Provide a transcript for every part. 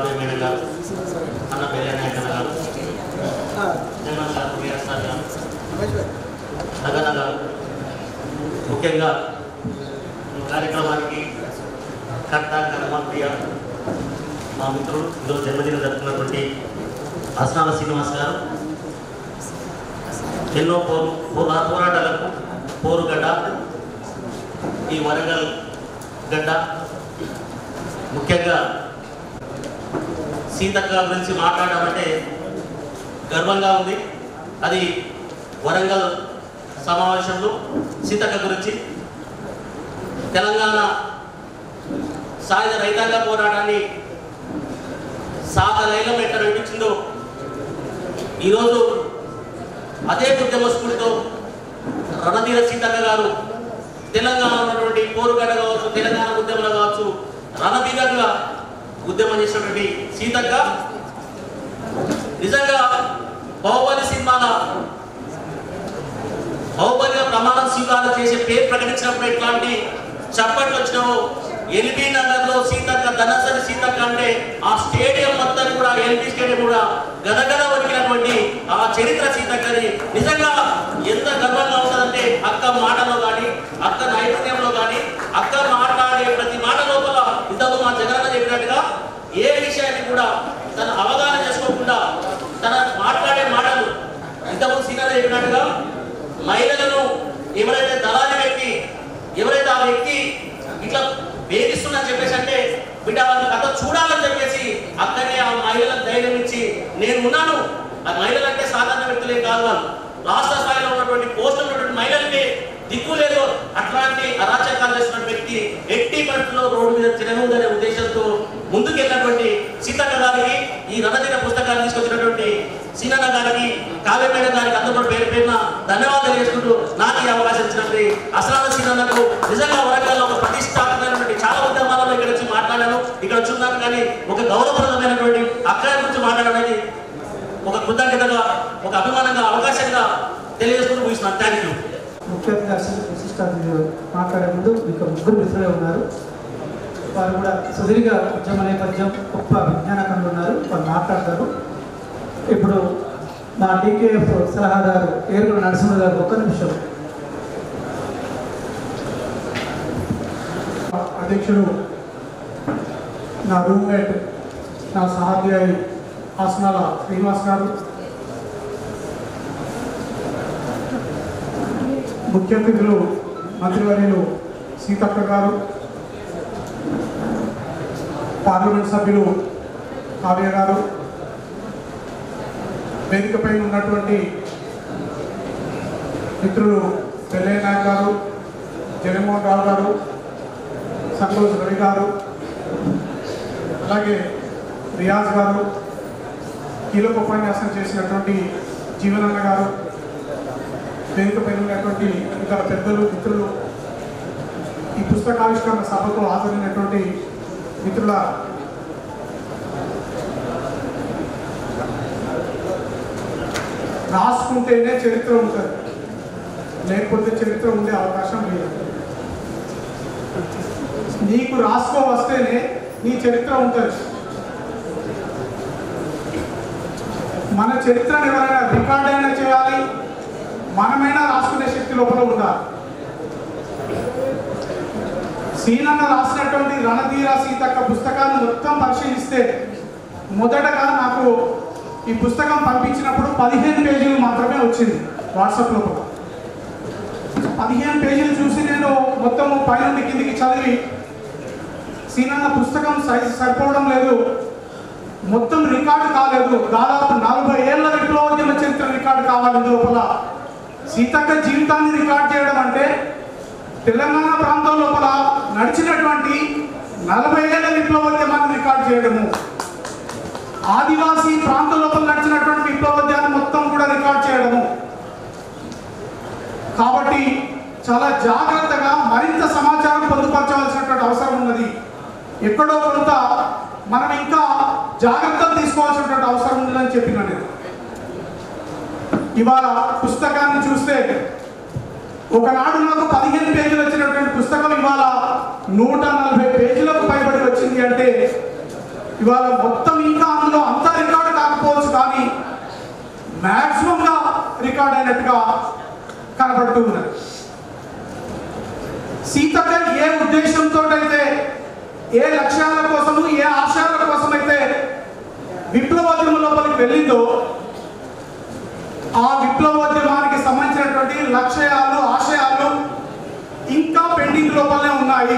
బాబాయ్ మేడం గారు అన్న పెళ్ళనాయకన్న గారు జగన్ గారు వీఆర్ సార్ గారు నగన గారు ముఖ్యంగా ఈ కార్యక్రమానికి కర్త కర్మప్రియ మా మిత్రుడు ఈరోజు జన్మదినం జరుపుకున్నటువంటి అస్నాల శ్రీనివాస్ గారు ఎన్నో పోరు పోరా పోరాటాలకు పోరుగడ్డ ఈ వరంగల్ గడ్డ ముఖ్యంగా సీతక్క గురించి మాట్లాడాలంటే గర్వంగా ఉంది అది వరంగల్ సమావేశంలో సీతక్క గురించి తెలంగాణ సాయుధ రైతాంగ పోరాటాన్ని సాగరైలం ఎట్లా నడిపించిందో ఈరోజు అదే ఉద్యమ స్ఫూర్తితో రణధీర సీతక్క గారు తెలంగాణ ఉన్నటువంటి పోరుగడ్డ కావచ్చు తెలంగాణ ఉద్యమంలో కావచ్చు రణధీరంగా ఉద్యమం చేసినటువంటి సీతక్క నిజంగా బాహుబలి సినిమాల బాహుబలిగా ప్రమాణం స్వీకారం చేసే పేరు ప్రకటించినప్పుడు ఎట్లాంటి చప్పట్లు వచ్చినావో ఎల్బీ నగర్ లో సీతక్క ధనసరి సీతక్క అంటే ఆ స్టేడియం మొత్తం కూడా ఎల్బీ స్టేడియం కూడా గదగద వణికినటువంటి ఆ చరిత్ర సీతక్కని నిజంగా ఎంత గర్వంగా ఉంటుందంటే అక్క మాటలో కానీ అక్క నైపుణ్యంలో కానీ అక్క మాట్లాడే ప్రతి మాట లోపల ఇంతకు మా జగనన్న చెప్పినట్టుగా ఏ విషయాన్ని కూడా తన అవగాహన చేసుకోకుండా తన మాట్లాడే మాటలు ఇంతకు సీనన్న చెప్పినట్టుగా మహిళలను ఎవరైతే దళారి వ్యక్తి ఎవరైతే ఆ వ్యక్తి ఇట్లా వేధిస్తున్నా చెప్పేసి అంటే బిడ్డ వాళ్ళ కథ చూడాలని చెప్పేసి అక్కడే ఆ మహిళలకు ధైర్యం ఇచ్చి నేను ఉన్నాను ఆ మహిళలు అంటే సాధారణ వ్యక్తులే కాదు వాళ్ళు రాష్ట్ర స్థాయిలో ఉన్నటువంటి పోస్టులు ఉన్నటువంటి మహిళలకి దిక్కు లేదు అట్లాంటి అరాచకాలు చేస్తున్న వ్యక్తి ఎట్టి పరిస్థితుల్లో రోడ్డు మీద తిరగదనే ఉద్దేశంతో ముందుకెళ్ళినటువంటి సీతక్క గారికి ఈ రణదిన పుస్తకాన్ని తీసుకొచ్చినటువంటి సీనన్న గారికి కావ్యమేడ గారికి అందరూ కూడా పేరు పేరున ధన్యవాదాలు తెలియజేసుకుంటూ నాకు ఈ అవకాశం ఇచ్చినటువంటి అసలాన సీనన్నకు నిజంగా వరంగల్లో ఒక ప్రతిష్టాత్మకమైనటువంటి చాలా ఉద్యమాలలో ఇక్కడ వచ్చి మాట్లాడాను ఇక్కడ వచ్చున్నాను కానీ ఒక గౌరవప్రదమైనటువంటి అక్కడి గురించి మాట్లాడడానికి ఒక కృతజ్ఞతగా ఒక అభిమానంగా అవకాశంగా తెలియజేసుకుంటూ ముగిస్తున్నాను థ్యాంక్ యూ ముఖ్య అతిథి విశిష్ట అతిథులు మాట్లాడే ముందు మీకు ముగ్గురు మిత్రులే ఉన్నారు వారు కూడా సుదీర్ఘ ఉద్యమ నేపథ్యం గొప్ప విజ్ఞానకంగా ఉన్నారు వారు మాట్లాడతారు ఇప్పుడు మా డీకేఎఫ్ సలహాదారు ఏరుగుల నరసింహ గారు ఒక్క నిమిషం అధ్యక్షుడు నా రూమ్మేట్ నా సహాధ్యాయి ఆసనాల శ్రీనివాస్ గారు ముఖ్య అతిథులు మంత్రివర్యులు సీతక్క గారు పార్లమెంట్ సభ్యులు కావ్య గారు వేదికపై ఉన్నటువంటి మిత్రులు పెళ్ళయ్య నాయక్ గారు జగన్మోహన్ రావు గారు సంతోష్ రవి గారు అలాగే రియాజ్ గారు కీలక ఉపన్యాసం చేసినటువంటి జీవనన్న గారు వేదికపై ఉన్నటువంటి ఇతర పెద్దలు మిత్రులు ఈ పుస్తకావిష్కరణ సభకు హాజరైనటువంటి మిత్రుల రాసుకుంటేనే చరిత్ర ఉంటుంది లేకపోతే చరిత్ర ఉండే అవకాశం లేదు నీకు రాసుకో వస్తేనే నీ చరిత్ర ఉంటుంది మన చరిత్రను ఎవరైనా రికార్డ్ అయినా చేయాలి మనమైనా రాసుకునే శక్తి లోపల ఉండాలి సీనన్న రాసినటువంటి రణధీర సీతక్క పుస్తకాన్ని మొత్తం పరిశీలిస్తే మొదటగా నాకు ఈ పుస్తకం పంపించినప్పుడు పదిహేను పేజీలు మాత్రమే వచ్చింది వాట్సాప్ లోపల పదిహేను పేజీలు చూసి నేను మొత్తం పైనుండి కిందికి చదివి సీనన్న పుస్తకం సైజు సరిపోవడం లేదు మొత్తం రికార్డు కాలేదు దాదాపు నలభై ఏళ్ల విప్లవోద్యమ చరిత్ర రికార్డు కావాలి ఇందు లోపల సీతక్క జీవితాన్ని రికార్డ్ చేయడం అంటే తెలంగాణ ప్రాంతం లోపల నడిచినటువంటి నలభై ఏళ్ల విప్లవోద్యమాన్ని రికార్డ్ చేయడము ఆదివాసీ ప్రాంతం లోపల నడిచినటువంటి విప్లవోద్యాన్ని మొత్తం కూడా రికార్డ్ చేయడము కాబట్టి చాలా జాగ్రత్తగా మరింత సమాచారం పొందుపరచవలసినటువంటి అవసరం ఉన్నది ఎక్కడో కొంత మనం ఇంకా జాగ్రత్తలు తీసుకోవాల్సినటువంటి అవసరం ఉందని చెప్పిన నేను ఇవాళ పుస్తకాన్ని చూస్తే ఒకనాడు నాకు పదిహేను పేజీలు వచ్చినటువంటి పుస్తకం ఇవాళ నూట నలభై పేజీలకు పైబడి వచ్చింది అంటే ఇవాళ మొత్తం రికార్డ్ అయినట్టుగా కనబడుతూ ఉన్నది సీతక్క ఏ ఉద్దేశంతో అయితే ఏ లక్ష్యాల కోసము ఏ ఆశయాల కోసం అయితే విప్లవోద్యమం లోపలికి వెళ్ళిందో ఆ విప్లవోద్యమానికి సంబంధించినటువంటి లక్ష్యాలు ఆశయాలు ఇంకా పెండింగ్ లోపలనే ఉన్నాయి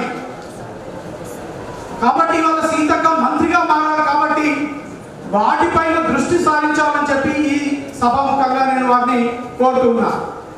కాబట్టి ఇవాళ సీతక్క మంత్రిగా మారారు కాబట్టి వాటిపైన దృష్టి సారించాలని చెప్పి ఈ సభాముఖంగా నేను వారిని కోరుతున్నా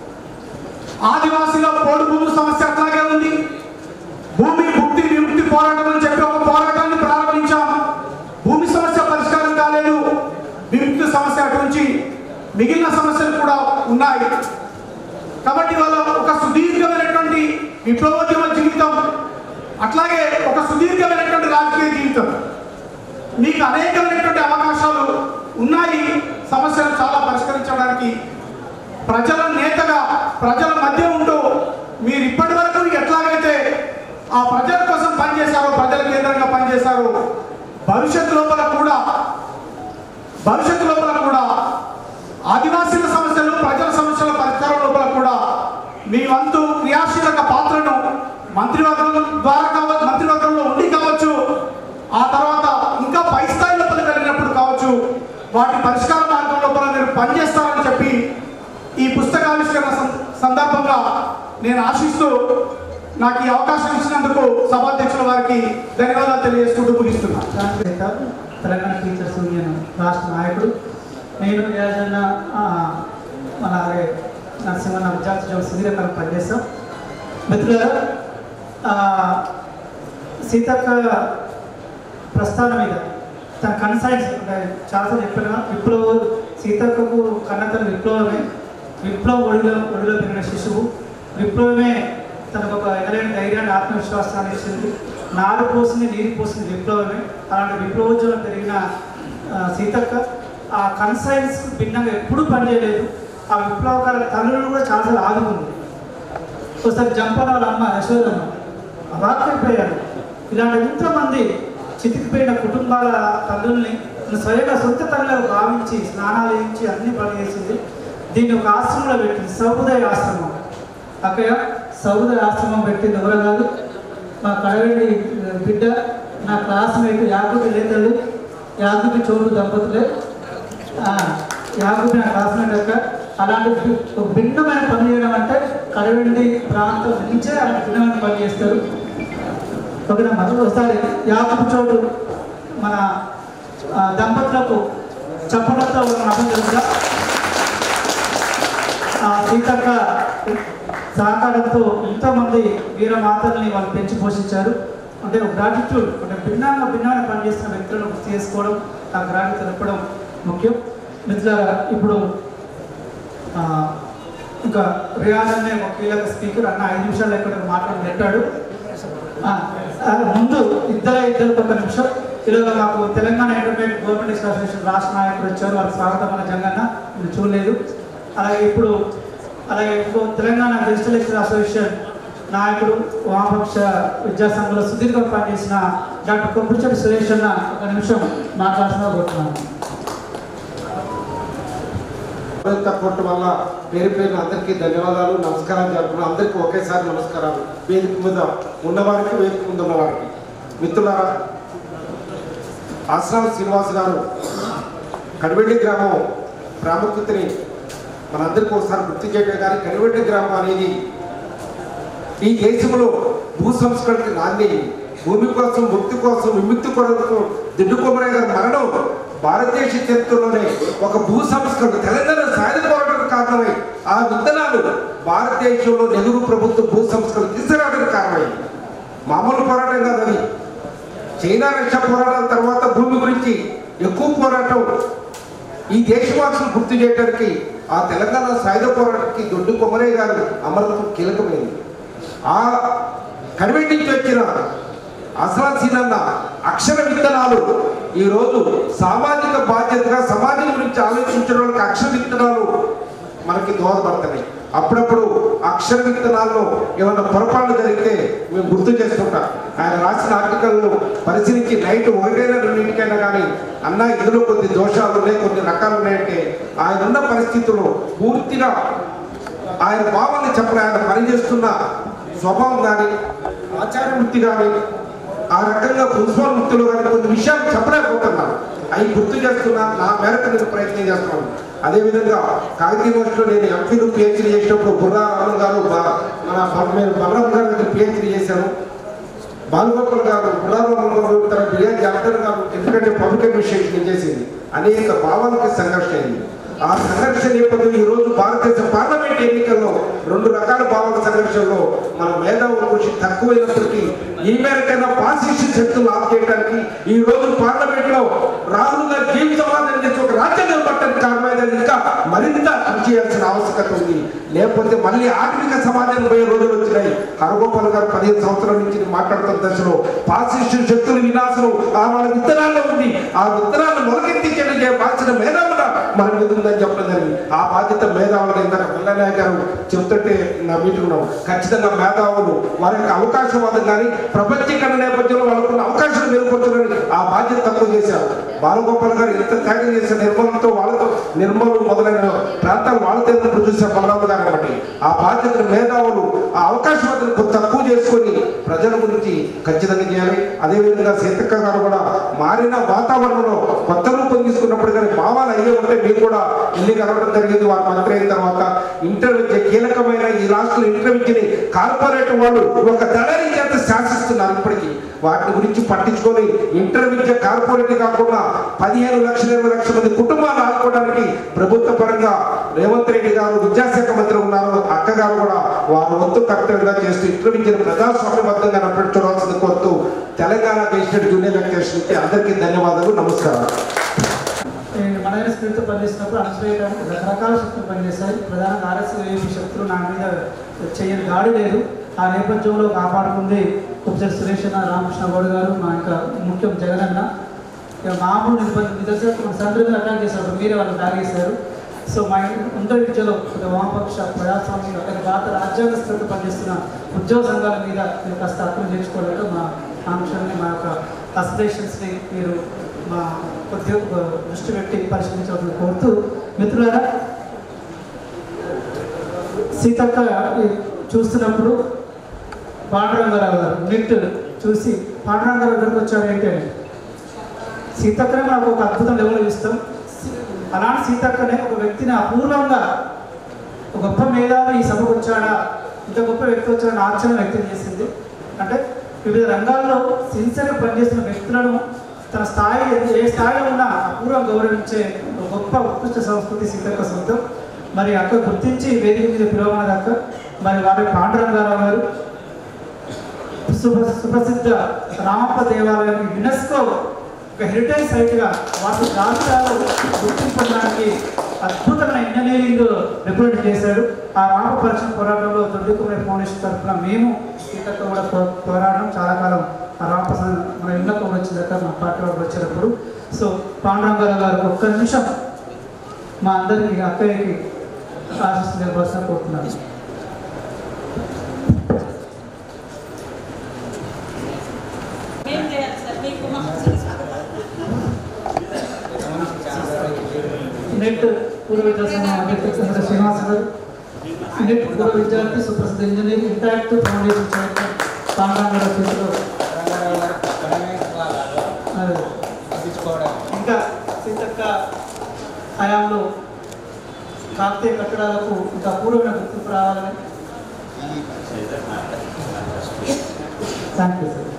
ఆదివాసీల పోడు భూమి సమస్య అట్లాగే ఉంది భూమి ముక్తి విముక్తి పోరాటం అని చెప్పి ఒక పోరాటాన్ని ప్రారంభించాం భూమి సమస్య పరిష్కారం కాలేదు విముక్తి సమస్య అటు నుంచి మిగిలిన సమస్యలు కూడా ఉన్నాయి కాబట్టి వాళ్ళ ఒక సుదీర్ఘమైనటువంటి విప్లవోద్యమ జీవితం అట్లాగే ఒక సుదీర్ఘమైనటువంటి రాజకీయ జీవితం మీకు అనేకమైనటువంటి అవకాశాలు ఉన్నాయి సమస్యలు చాలా పరిష్కరించడానికి ప్రజల నేతగా ప్రజల మధ్య ఉంటూ మీరు ఇప్పటి వరకు ఎట్లాగైతే ఆ ప్రజల కోసం పనిచేశారో ప్రజల కేంద్రంగా పనిచేశారో భవిష్యత్తు లోపల కూడా భవిష్యత్తు లోపల కూడా ఆదివాసీల సమస్యలు ప్రజల సమస్యల పరిష్కారం లోపల కూడా మీ వంతు క్రియాశీలక పాత్రను మంత్రివర్గం ద్వారా కావచ్చు మంత్రివర్గంలో ఉండి కావచ్చు ఆ తర్వాత ఇంకా పై స్థాయి లోపల వెళ్ళినప్పుడు కావచ్చు వాటి పరిష్కార మార్గం లోపల మీరు పనిచేస్తారని చెప్పి ఈ పుస్తకావిష్కరణ సం- సందర్భంగా నేను ఆశిస్తూ నాకు ఈ అవకాశం ఇచ్చినందుకు సభాధ్యక్షుల వారికి ధన్యవాదాలు తెలియజేసుకుంటూ ముగిస్తున్నాను శాంతివేత్త తెలంగాణ టీచర్స్ యూనియన్ రాష్ట్ర నాయకుడు నేను ఏదైనా మన అలాగే నరసింహన్న విద్యార్థి జోన్ సుదీర్ఘకాలం పనిచేస్తాం మిత్రులారా ఆ, సీతక్క ప్రస్థానం మీద తన కన్సైన్స్ చాలాసార్లు చెప్పిన విప్లవ సీతక్కకు కన్నతన విప్లవమే విప్లవ ఒడిలో ఒడిలో పెరిగిన శిశువు విప్లవమే తనకు ఒక ఎగలేని ధైర్యాన్ని ఆత్మవిశ్వాసాన్ని ఇచ్చింది నారు పోసింది నీరు పోసింది విప్లవమే అలాంటి విప్లవోద్యమం పెరిగిన ఆ, సీతక్క ఆ కన్సైన్స్ భిన్నంగా ఎప్పుడూ పనిచేయలేదు ఆ విప్లవకాల తల్లులను కూడా చాలాసార్లు ఆదుకుంది ఒకసారి జంపాల వాళ్ళ అమ్మ యశోదమ్మ అవాక్కైపోయారు ఇలాంటి ఎంతోమంది చితికిపోయిన కుటుంబాల తల్లుల్ని స్వయంగా సొంత తల్లిగా భావించి స్నానాలు చేయించి అన్ని పని చేసింది దీన్ని ఒక ఆశ్రమంలో పెట్టింది సౌదయ ఆశ్రమం అక్కడ సౌదయ ఆశ్రమం పెట్టింది ఎవరు కాదు మా కడగండి బిడ్డ నా క్లాస్మేట్ యాకుటి లేతలు యాకుటి చోటు దంపతులే ఆ, యాకుటి నా క్లాస్మేట్ యొక్క అలాంటి బి- ఒక భిన్నమైన పని చేయడం అంటే కడవండి ప్రాంతం నుంచే అలాంటి భిన్నమైన పని చేస్తారు ఒకటి మరొక ఒకసారి యాకుటి చోటు మన ఆ, దంపతులకు చప్పలతో అభినందన ఆ సీతక్క సహకారంతో ఎంతోమంది వీర మాతల్ని వాళ్ళు పెంచి పోషించారు అంటే ఒక గ్రాటిట్యూడ్ అంటే భిన్నంగా భిన్నమైన పనిచేస్తున్న వ్యక్తులను గుర్తు చేసుకోవడం ఆ గ్రాటి తెలపడం ముఖ్యం మిత్రులారా ఇప్పుడు ఆ, ఇంకా రియాజ్ అనే ఒక కీలక స్పీకర్ అన్న ఐదు నిమిషాలు ఎక్కడ మాట్లాడి నెట్టాడు ఆ, ఆ, ముందు ఇద్దరు ఇద్దరు ఒక నిమిషం ఈరోజు మాకు తెలంగాణ ఇంటర్మీడియట్ గవర్నమెంట్ అసోసియేషన్ రాష్ట్ర నాయకులు వచ్చారు వారి స్వాగతం మన జంగన్న ఇది చూడలేదు అలాగే ఇప్పుడు అలాగే ఇంకో తెలంగాణ డిజిటల్ లెక్చర్ అసోసియేషన్ నాయకుడు వామపక్ష విద్యాసంఘంలో సుదీర్ఘంగా పనిచేసిన డాక్టర్ కొబ్బరిచెట్టి సురేష్ అన్న ఒక నిమిషం మాట్లాడుతున్నా కోరుతున్నాను తప్పట్టు వల్ల పేరు పేరున అందరికీ ధన్యవాదాలు నమస్కారాలు జరుపుకున్నాం అందరికీ ఒకేసారి నమస్కారాలు వేదిక మీద ఉన్నవారికి వేదిక ముందు ఉన్నవారికి మిత్రులారా ఆశ్రామ శ్రీనివాస్ గారు కడివెడ్డి గ్రామం ప్రాముఖ్యతని మనందరికీ ఒకసారి గుర్తు చేయడం కానీ కడివెడ్డి గ్రామం అనేది ఈ దేశంలో భూ సంస్కృతికి నాంది భూమి కోసం ముక్తి కోసం విముక్తి కొరకు దిడ్డు కొమరయ్య గారి మరణం భారతదేశ చరిత్రలోనే ఒక భూ సంస్కరణ తెలంగాణ సాయుధ పోరాటానికి కారణమై ఆ విత్తనాలు భారతదేశంలో నెహ్రూ ప్రభుత్వం భూ సంస్కరణ తీసుకురావడానికి కారణమైంది మామూలు పోరాటం కాదు అది చైనా రష్యా పోరాటాల తర్వాత భూమి గురించి ఎక్కువ పోరాటం ఈ దేశవాసులు గుర్తు చేయడానికి ఆ తెలంగాణ సాయుధ పోరాటానికి దొడ్డు కొమరయ్య గారు అమరత్వం కీలకమైంది ఆ కడివెట్టి నుంచి వచ్చిన అసలాసీనన్న అక్షర విత్తనాలు ఈరోజు సామాజిక బాధ్యతగా సమాజం గురించి ఆలోచించడం వాళ్ళకి అక్షర విత్తనాలు మనకి దోహదపడుతున్నాయి అప్పుడప్పుడు ఆ అక్షర విత్తనాల్లో ఏమైనా పొరపాట్లు జరిగితే మేము గుర్తు చేస్తుంటాం ఆయన రాసిన ఆర్టికల్ను పరిశీలించి నైట్ ఒకటైనా రెండింటికైనా కానీ అన్న ఇందులో కొన్ని దోషాలు ఉన్నాయి కొన్ని రకాలు ఉన్నాయంటే ఆయన ఉన్న పరిస్థితుల్లో పూర్తిగా ఆయన భావాన్ని చెప్పలే ఆయన పనిచేస్తున్న స్వభావం కానీ ఆచార వృత్తి కానీ ఆ రకంగా ప్రిన్సిపల్ వృత్తిలో కానీ కొన్ని విషయాలు చెప్పలేకపోతున్నాను అవి గుర్తు చేస్తున్నా నా మేరకు నేను ప్రయత్నం చేస్తున్నాను అదేవిధంగా కాగితీ యూనివర్సిటీలో నేను ఎంపీలు పిహెచ్డీ చేసినప్పుడు బుర్రా రామన్ గారు బా- మన నేను బలరాం గారి దగ్గర పిహెచ్డీ చేశాను బాలగోపాల్ గారు బుర్రారామన్ గారు తన బిఆర్ జాగ్రత్త గారు ఎందుకంటే పబ్లిక్ అడ్మినిస్ట్రేషన్ చేసింది అనేక భావాలకి సంఘర్షణ అయింది ఆ సంఘర్షణ నేపథ్యం ఈ రోజు భారతదేశ పార్లమెంట్ ఎన్నికల్లో రెండు రకాల భావాల సంఘర్షణలో మన మేధావుల కృషి తక్కువైనప్పటికీ ఈ మేరకైనా పాసిషన్ శక్తులు ఆఫ్ చేయడానికి ఈ రోజు పార్లమెంట్ లో రాహుల్ గారి జీవిత సమాధానం చేసి ఒక రాజ్యాంగం పట్టడానికి కారణమైనది ఇంకా మరింత కృషి చేయాల్సిన ఆవశ్యకత ఉంది లేకపోతే మళ్ళీ ఆర్థిక సమాధానం పోయే రోజులు వచ్చినాయి హరగోపాల్ గారు పదిహేను సంవత్సరాల నుంచి నేను మాట్లాడుతున్న దశలో పాసిషన్ శక్తుల వినాశనం ఆ వాళ్ళ విత్తనాల్లో ఉంది ఆ విత్తనాలను మొలకెత్తించడం బాధ్యత మేధావులుగా మన మీద ఉందని చెప్పడం జరిగింది ఆ బాధ్యత మేధావులు ఇందాక మల్లనాయ గారు చెప్తుంటే నా మీటింగ్ ఖచ్చితంగా మేధావులు వారి యొక్క అవకాశవాదం కానీ ప్రపంచీకరణ నేపథ్యంలో వాళ్ళకున్న అవకాశాలు మెరుగుపరచాలని ఆ బాధ్యత తక్కువ చేశారు బాలగోపాల్ గారు ఎంత త్యాగం చేసిన నిర్మలంతో వాళ్ళతో నిర్మలు మొదలైన ప్రాంతాలు వాళ్ళతో ఎందుకు చూసారు బలరామ గారు కాబట్టి ఆ బాధ్యతను మేధావులు ఆ అవకాశవాదాన్ని కొంత తక్కువ చేసుకొని ప్రజల గురించి ఖచ్చితంగా చేయాలి అదేవిధంగా సీతక్క గారు కూడా మారిన వాతావరణంలో కొత్త రూపం తీసుకున్నప్పుడు కానీ భావాలు అయ్యే ఉంటే మీకు కూడా ఇల్లు కలవడం జరిగింది వారు మంత్రి అయిన తర్వాత ఇంటర్ విద్య కీలకమైన ఈ రాష్ట్రంలో ఇంటర్ విద్యని కార్పొరేట్ వాళ్ళు ఒక దళారీ చేత శాసిస్తున్నారు ఇప్పటికీ వాటి గురించి పట్టించుకొని ఇంటర్ విద్య కార్పొరేట్ కాకుండా పదిహేను లక్షల ఇరవై లక్షల మంది కుటుంబాలు ఆదుకోవడానికి ప్రభుత్వ పరంగా రేవంత్ రెడ్డి గారు విద్యాశాఖ మంత్రి ఉన్నారు అక్క గారు కూడా వారు వంతు కర్తవ్యంగా చేస్తూ ఇంటర్ విద్యను ప్రజాస్వామ్యబద్ధంగా నడిపించవలసింది కోరుతూ తెలంగాణ గెజిటెడ్ జూనియర్ లెక్చర్స్కి అందరికీ ధన్యవాదాలు నమస్కారం నేను మనైన స్పిరిట్తో పనిచేసినప్పుడు అణచివేయడానికి రకరకాల శక్తులు పనిచేస్తాయి ప్రధానంగా ఆర్ఎస్ఏపీ శక్తులు నా మీద చేయని దాడి లేదు ఆ నేపథ్యంలో కాపాడుకుంది కుప్సర్ సురేష్ అన్న రామకృష్ణ గౌడ్ గారు మా యొక్క ముఖ్యం జగన్ అన్న ఇక మామూలు నిబంధన నిదర్శనం మన తండ్రి మీద అటాక్ చేశారు మీరే వాళ్ళు అటాక్ చేశారు సో మా ఇంటర్ విద్యలో ఒక వామపక్ష ప్రజాస్వామ్య ఒక భారత రాజ్యాంగ స్థితితో పనిచేస్తున్న ఉద్యోగ సంఘాల మీద మీరు కాస్త అర్థం చేసుకోవాలంటే మా ఆంక్షల్ని మా యొక్క అస్పిరేషన్స్ని మీరు మా కొద్దిగా దృష్టి పెట్టి పరిశీలించాలని కోరుతూ మిత్రులారా సీతక్క ఈ చూస్తున్నప్పుడు పాండురంగారావు గారు నెట్ చూసి పాండురంగారావు దగ్గరకు వచ్చాడు ఏంటి అని సీతక్కనే మనకు ఒక అద్భుతం లెవెల్ ఇస్తాం అలాంటి సీతక్కనే ఒక వ్యక్తిని అపూర్వంగా ఒక గొప్ప మేధావి ఈ సభకు వచ్చాడా ఇంత గొప్ప వ్యక్తి వచ్చాడని ఆశ్చర్యం వ్యక్తం చేసింది అంటే వివిధ రంగాల్లో సిన్సియర్గా పనిచేస్తున్న వ్యక్తులను తన స్థాయి ఏ స్థాయిలో ఉన్నా అపూర్వం గౌరవించే ఒక గొప్ప ఉత్కృష్ట సంస్కృతి సీతక్క సొంతం మరి అక్క గుర్తించి వేదిక మీద పిలవమన్నది అక్క మరి వారి పాండురంగారావు గారు సుప్ర సుప్రసిద్ధ రామప్ప దేవాలయం యునెస్కో ఒక హెరిటేజ్ సైట్గా వాటి జాబితాలో గుర్తింపడానికి అద్భుతమైన ఇంజనీరింగ్ రిప్రజెంట్ చేశాడు ఆ రామ పరిశ్రమ పోరాటంలో దొడ్డికుమరి ఫౌండేషన్ తరఫున మేము సీతక్క కూడా పో- పోరాడడం చాలా కాలం ఆ రామ ప్రసాద్ మన ఇళ్ళకు కూడా వచ్చిందాక మా పార్టీ వాళ్ళు వచ్చేటప్పుడు సో పాండురంగారావు గారు ఒక్క నిమిషం మా అందరికి అక్కయ్యకి ఆశిస్తుంది ఇవ్వాల్సిన కోరుతున్నాను మేము చేయాలి సార్ మీకు మా నెట్ పూర్వ విద్యా సంఘం అధ్యక్షుడు చంద్ర శ్రీనివాస్ గారు నెట్ పూర్వ విద్యార్థి సుప్రసిద్ధ ఇంజనీర్ ఇంటాక్ట్ ఫౌండేషన్ చైర్మన్ పాండాంగర చేతిలో అదే. ఇంకా సీతక్క హయాంలో కాకతీయ కట్టడాలకు ఇంకా అపూర్వమైన గుర్తింపు రావాలని thank you sir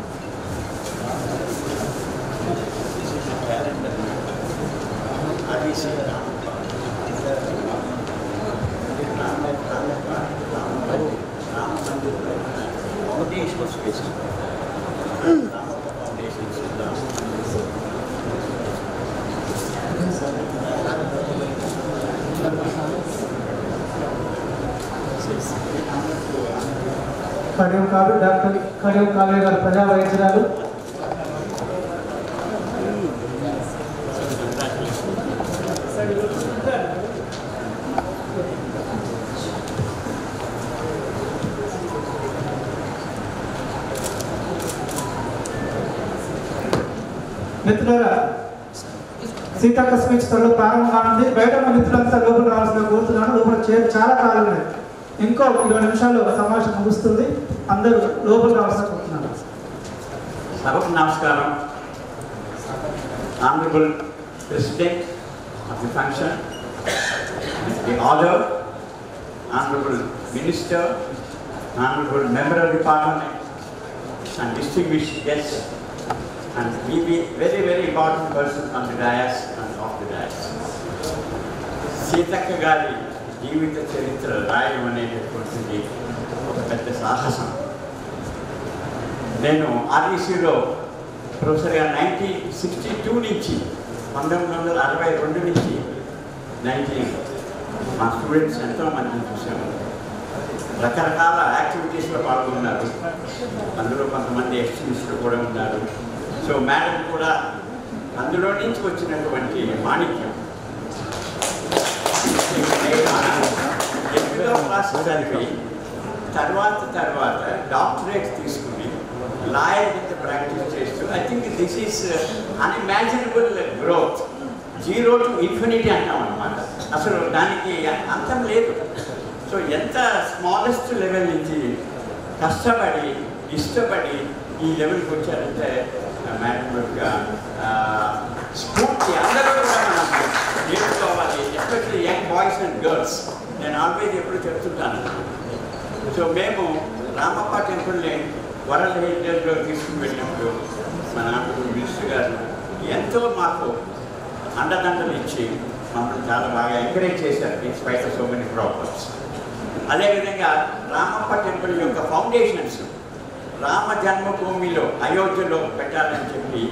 Kadiyam Kavya doctor Kadiyam Kavya garu ప్రజా వైద్యురాలు మిత్రులారా సీతక్క స్పీచ్ త్వరలో ప్రారంభం కానుంది బయట ఉన్న మిత్రులంతా లోపల రావాల్సిన కోరుతున్నాను లోపల చే- చాలా కాలం ఉన్నాయి ఇంకో ఇరవై నిమిషాల్లో సమావేశం ముగుస్తుంది అందరూ లోపల రావాల్సిన కోరుతున్నాను సభకు నమస్కారం honourable president of the function the order honourable minister honourable member of the parliament and distinguished guest and we be very very important person on the dais and off the dais Seethakka గారి జీవిత చరిత్ర రాయడం అనేటటువంటిది ఒక పెద్ద సాహసం నేను ఆర్ఈసీలో ప్రొఫెసర్గా నైన్టీన్ సిక్స్టీ టూ నుంచి పంతొమ్మిది వందల అరవై రెండు నుంచి నైన్టీన్ మా స్టూడెంట్స్ ఎంతో మందిని చూసాము రకరకాల యాక్టివిటీస్లో పాల్గొన్నారు అందులో కొంతమంది ఎక్స్ట్రీమిస్టులు కూడా ఉన్నారు సో మేడం కూడా అందులో నుంచి వచ్చినటువంటి మాణిక్యం ఎనిమిదో క్లాస్ చదివి తర్వాత తర్వాత డాక్టరేట్ తీసుకుని లాయర్ కింద ప్రాక్టీస్ చేస్తూ I think this is unimaginable growth zero to infinity అంటాం అనమాట అసలు దానికి అంతం లేదు సో ఎంత స్మాలెస్ట్ లెవెల్ నుంచి కష్టపడి ఇష్టపడి ఈ లెవెల్కి వచ్చారంటే మేడం యొక్క ఆ, స్ఫూర్తి అందరూ కూడా మనం నేర్చుకోవాలి especially young boys and girls నేను ఆల్వేజ్ ఎప్పుడు చెప్తుంటాను సో మేము రామప్ప టెంపుల్ని వరల్డ్ హెరిటేజ్లో తీసుకుని వెళ్ళినప్పుడు మన ఆంధ్ర మినిస్టర్ గారు ఎంతో మాకు అండదండలు ఇచ్చి మమ్మల్ని చాలా బాగా ఎంకరేజ్ చేశారు in spite so many problems అదేవిధంగా రామప్ప టెంపుల్ యొక్క ఫౌండేషన్స్ రామ జన్మభూమిలో అయోధ్యలో పెట్టాలని చెప్పి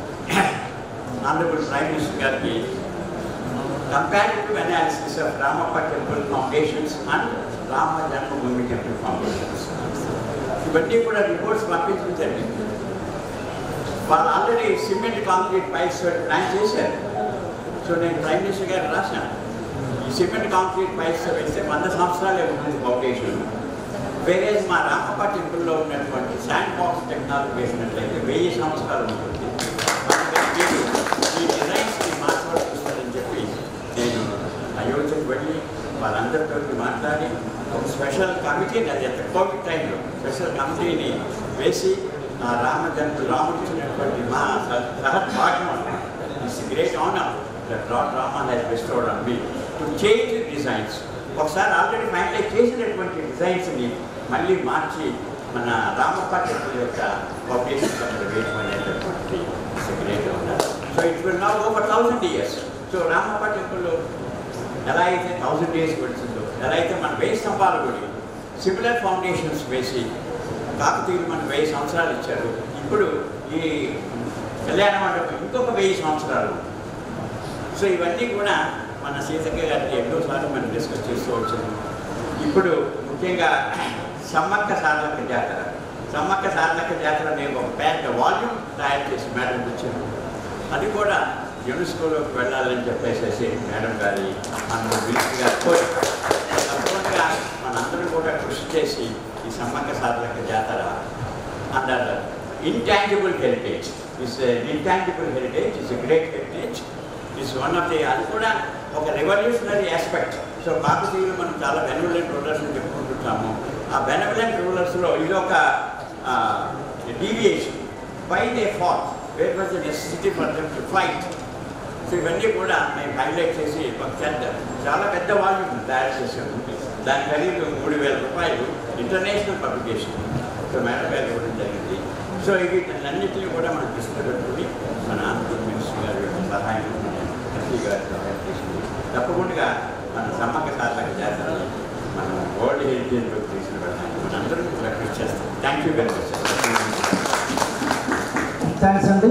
ఆనరబుల్ ప్రైమ్ మినిస్టర్ గారికి comparative analysis of Ramappa temple foundations and Rama Janmabhoomi temple foundations ఇవన్నీ కూడా రిపోర్ట్స్ పంపించడం జరిగింది వాళ్ళు already cement concrete pipes plan చేశారు సో నేను ప్రైమ్ మినిస్టర్ గారు రాశాను ఈ సిమెంట్ కాంక్రీట్ పైప్స్ వేస్తే వంద సంవత్సరాలే ఉంటుంది ఫౌండేషన్ వేరే మా రామప్ప టెంపుల్లో ఉన్నటువంటి శాండ్ బాక్స్ టెక్నాలజీ వేసినట్లయితే వెయ్యి సంవత్సరాలు ఉంటుంది అందుకని మీరు ఈ డిజైన్స్ని మార్చవలసిస్తారని చెప్పి నేను అయోధ్యకు వెళ్ళి వాళ్ళందరితో మాట్లాడి ఒక స్పెషల్ కమిటీని అది ఎంత కోవిడ్ టైంలో స్పెషల్ కమిటీని వేసి ఆ రామ జన్మ రాముడు ఇచ్చినటువంటి మా సహత్ భాగం it's great honour that lord Rama has bestowed on me to change designs ఒకసారి ఆల్రెడీ ఫైనలైజ్ చేసినటువంటి డిజైన్స్ని మళ్ళీ మార్చి మన రామప్ప టెంపుల్ యొక్క పబ్లిషన్ అక్కడ వేయడం అనేటటువంటి great honour so it will now over thousand years so Ramappa temple ఎలా అయితే థౌసండ్ ఇయర్స్ పడుతుందో ఎలా అయితే మన వెయ్యి స్తంభాలు గుడి సిమిలర్ ఫౌండేషన్స్ వేసి కాకతీయులు మనకు వెయ్యి సంవత్సరాలు ఇచ్చారు ఇప్పుడు ఈ కళ్యాణ మండపం ఇంకొక వెయ్యి సంవత్సరాలు సో ఇవన్నీ కూడా మన సీతక్క గారికి ఎన్నోసార్లు మనం డిస్కస్ చేస్తూ వచ్చాము ఇప్పుడు ముఖ్యంగా సమ్మక్క సారలక్క జాతర సమ్మక్క సారలక్క జాతర నేను ఒక పెద్ద వాల్యూమ్ తయారు చేసి మేడం వచ్చాను అది కూడా యునెస్కోలోకి వెళ్ళాలని చెప్పేసి మేడం గారి అందరూ మినిస్టర్ గారు కోరి తప్పకుండా మనందరం కూడా కృషి చేసి ఈ సమ్మక్క సారలక్క జాతర under intangible heritage is intangible heritage is great heritage is one of the అది కూడా ఒక రెవల్యూషనరీ ఆస్పెక్ట్ సో కాకతీయులు మనం చాలా బెనవలెంట్ రూలర్స్ అని చెప్పుకుంటుంటాము ఆ బెనవలెంట్ రూలర్స్లో ఇది ఒక deviation by they fought where was the necessity for them to fight so ఇవన్నీ కూడా మేము హైలైట్ చేసి ఒక పెద్ద చాలా పెద్ద వాల్యూమ్ తయారు చేసాము దాని ఖరీదు మూడు వేల రూపాయలు ఇంటర్నేషనల్ పబ్లికేషన్ సో మేడం గారు ఇవ్వడం జరిగింది సో వీటన్నింటినీ కూడా మనం దృష్టిలో పెట్టుకుని మన ఆంధ్ర మినిస్టర్ గారి యొక్క సహాయం ఎంపీ గారి సహాయం తీసుకుని తప్పకుండా మన సమ్మక్క సాధక జాతరని మనం వరల్డ్ హెరిటేజ్లోకి తీసుకువెళ్ళడానికి మనందరం కూడా కృషి చేస్తాం thank you very much thanks అండి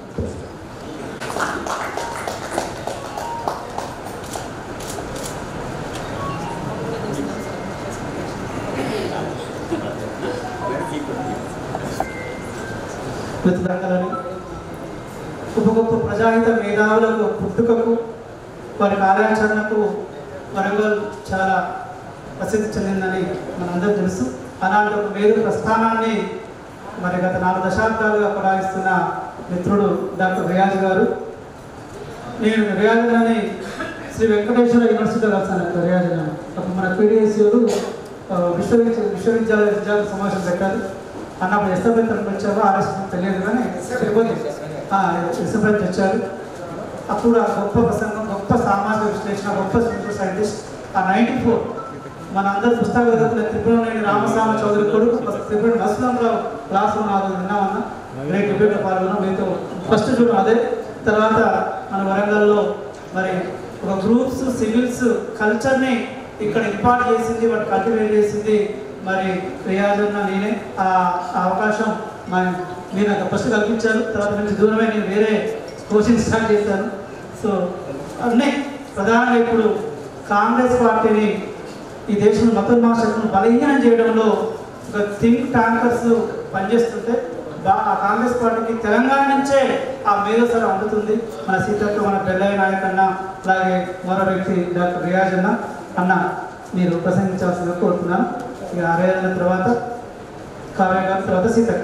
మిత్రులందరూ గొప్ప గొప్ప ప్రజాహిత మేధావులకు పుట్టుకకు వారి కార్యాచరణకు వరంగల్ చాలా ప్రసిద్ధి చెందిందని మనందరూ తెలుసు అలాంటి ఒక మేధు ప్రస్థానాన్ని మరి గత నాలుగు దశాబ్దాలుగా కొనసాగిస్తున్న మిత్రుడు డాక్టర్ రియాజ్ గారు నేను రియాజ్ అని శ్రీ వెంకటేశ్వర యూనివర్సిటీలో రాశాను రియాజ్ అని అప్పుడు మన పీడిఎస్యూలు విశ్వవిద్య విశ్వవిద్యాలయ విద్యార్థుల సమావేశం పెట్టారు అన్నప్పుడు ఎస్ఎఫ్ఐ తరఫున వచ్చారు ఆర్ఎస్ తెలియదు కానీ తిరుపతి ఎస్ఎఫ్ఐ వచ్చారు అప్పుడు ఆ గొప్ప ప్రసంగం గొప్ప సామాజిక విశ్లేషణ గొప్ప స్పిరిచువల్ సైంటిస్ట్ ఆ నైన్టీ ఫోర్ మన అందరి పుస్తక చదువుకున్న త్రిపురనేని రామస్వామి చౌదరి కొడుకు త్రిపుర నరసింహరావు క్లాస్ రూమ్ నాలుగు విన్నామన్నా గ్రేట్ డిబేట్లో పాల్గొన్నాం మీతో ఫస్ట్ చూడడం అదే తర్వాత మన వరంగల్లో మరి ఒక గ్రూప్స్ సివిల్స్ కల్చర్ని ఇక్కడ ఇంపార్ట్ చేసింది వాటి కల్టివేట్ చేసింది మరి రియాజ్ అన్న నేనే ఆ ఆ అవకాశం మన మీరు నాకు ఫస్ట్ కల్పించారు తర్వాత నుంచి దూరమే నేను వేరే కోచింగ్ స్టార్ట్ చేశాను సో అన్నీ ప్రధానంగా ఇప్పుడు కాంగ్రెస్ పార్టీని ఈ దేశంలో మతోన్మాసకులను బలహీనం చేయడంలో ఒక థింక్ ట్యాంకర్స్ పనిచేస్తుంటే బా- ఆ కాంగ్రెస్ పార్టీకి తెలంగాణ నుంచే ఆ మేధోసరం అందుతుంది మన సీతక్క మన బెల్లయ్య నాయక్ అన్న అలాగే మరో వ్యక్తి డాక్టర్ రియాజ్ అన్న అన్న మీరు ప్రసంగించాల్సిందిగా కోరుతున్నాను ఇక ఆరేళ్ళ తర్వాత కావ్య గారి తర్వాత సీతక్క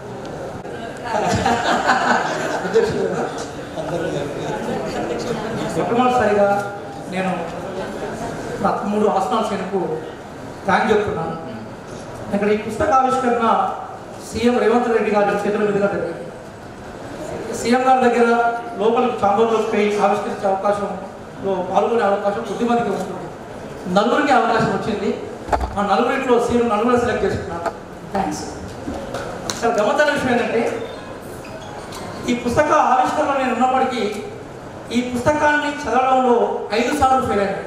మొట్టమొదటిసారిగా నేను నా తమ్ముడు ఆసనాల సేనకు థ్యాంక్ చెప్తున్నాను ఇక్కడ ఈ పుస్తక ఆవిష్కరణ సీఎం రేవంత్ రెడ్డి గారి చేతుల మీదుగా జరిగింది సీఎం గారి దగ్గర లోపలికి చాంబర్లోకి పోయి ఆవిష్కరించే అవకాశంలో పాల్గొనే అవకాశం కొద్దిమందికి వస్తుంది నలుగురికి అవకాశం వచ్చింది ఆ నలుగురిలో సీఎం నలుగురు సెలెక్ట్ చేసుకున్నాను థ్యాంక్స్ సార్ గమ్మత్తైన విషయం ఏంటంటే ఈ పుస్తక ఆవిష్కరణలో నేను ఉన్నప్పటికీ ఈ పుస్తకాన్ని చదవడంలో ఐదు సార్లు ఫెయిల్ అయ్యాను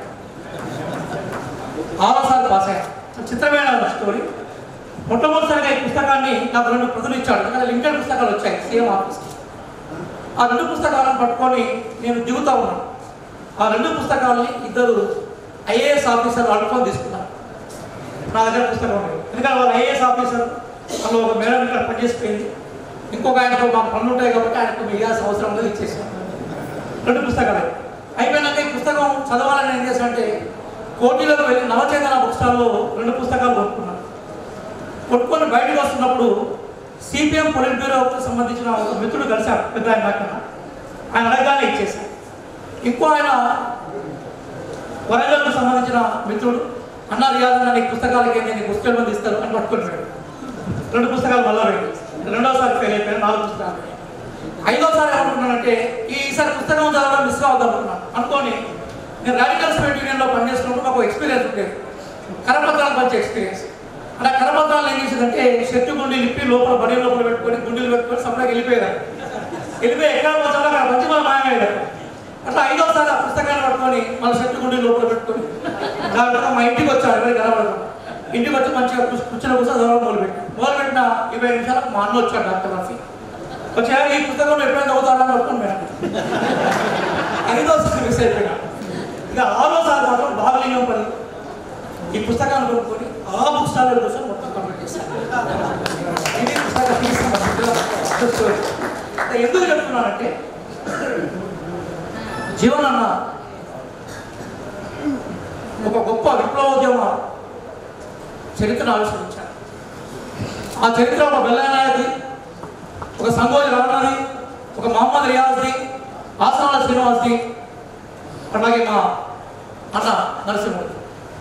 ఆరో సార్లు పాస్ అయ్యాను చిత్రమైన స్టోరీ మొట్టమొదటిసారిగా ఈ పుస్తకాన్ని నాకు రెండు ప్రతులు ఇచ్చాడు ఎందుకంటే లిమిటెడ్ పుస్తకాలు వచ్చాయి సీఎం ఆఫీస్కి ఆ రెండు పుస్తకాలను పట్టుకొని నేను దిగుతా ఉన్నాను ఆ రెండు పుస్తకాలని ఇద్దరు ఐఏఎస్ ఆఫీసర్ అడుకొని తీసుకున్నారు నా దగ్గర పుస్తకం ఉంది ఎందుకంటే వాళ్ళు ఐఏఎస్ ఆఫీసర్ వాళ్ళు ఒక మేడం ఇక్కడ పనిచేసిపోయింది ఇంకొక ఆయనతో మాకు పనులు ఉంటాయి కాబట్టి ఆయనకు ఇవ్వాల్సిన అవసరం లేదు ఇచ్చేసాను రెండు పుస్తకాలు అయిపోయినాక ఈ పుస్తకం చదవాలని ఏం చేశానంటే కోటిలోకి వెళ్ళి నవచేతన బుక్ స్టాల్లో రెండు పుస్తకాలు కొనుక్కున్నాను కొట్టుకొని బయటకు వస్తున్నప్పుడు సిపిఎం పొలిట్ బ్యూరోకి సంబంధించిన ఒక మిత్రుడు కలిశాడు పెద్ద ఆయన నాకన్నా ఆయన అడగగానే ఇచ్చేశాను ఇంకో ఆయన వరంగల్కు సంబంధించిన మిత్రుడు అన్న రియాజ్ నీకు పుస్తకాలకి నేను పుస్తకాలు మంది ఇస్తారు అని పట్టుకొని పోయాడు రెండు పుస్తకాలు మళ్ళా పోయింది రెండోసారి ఫెయిల్ అయిపోయాను నాలుగు పుస్తకాలు ఐదోసారి ఏమనుకున్నానంటే ఈసారి పుస్తకం చదవడం మిస్ అవుదాం అనుకున్నాను అనుకొని నేను రాడికల్ స్టేట్ యూనియన్లో పనిచేస్తున్నప్పుడు మాకు ఎక్స్పీరియన్స్ ఉండేది కరపత్రాలు మంచి ఎక్స్పీరియన్స్ అంటే ఆ కరపత్రాలు ఏం చేసేదంటే షర్టు గుండీలు ఇప్పి లోపల బడి లోపల పెట్టుకొని గుండీలు పెట్టుకొని సపరేట్గా వెళ్ళిపోయేదాన్ని వెళ్ళిపోయి ఎక్కడ పోతాడో అక్కడ మంచి మన మాయమయ్యేదాన్ని అట్లా ఐదోసారి ఆ పుస్తకాన్ని పట్టుకొని మన షర్టు గుండీ లోపల పెట్టుకొని దాని తర్వాత మా ఇంటికి వచ్చాడు ఎవరికి కనబడకుండా ఇంటికి వచ్చి మంచిగా కూర్చు- కూర్చుని కూర్చొని చదవడం మొదలుపెట్టి మొదలుపెట్టిన ఇరవై నిమిషాలకు మా అన్న వచ్చాడు డాక్టర్ రఫీ వచ్చా ఈ పుస్తకం ఎప్పుడైనా చదువుతాడని పట్టుకొని పోయాను ఐదోసారి మిస్ అయిపోయినా ఇక ఆరోసారి మాత్రం బాగలింగం పని ఈ పుస్తకాన్ని కొనుక్కొని ఆ బుక్ స్టాల్ కోసం మొత్తం కంప్లీట్ చేశాను ఇది పుస్తక తీసుకున్న ఎందుకు చెప్తున్నానంటే జీవన్ అన్న ఒక గొప్ప విప్లవోద్యమ చరిత్రను ఆవిష్కరించాడు ఆ చరిత్ర ఒక బెల్లనాయది ఒక సంగోజి రమణది ఒక మహమ్మద్ రియాజ్ది ఆసనాల శ్రీనివాస్ది అలాగే మా అన్న నరసింహుడు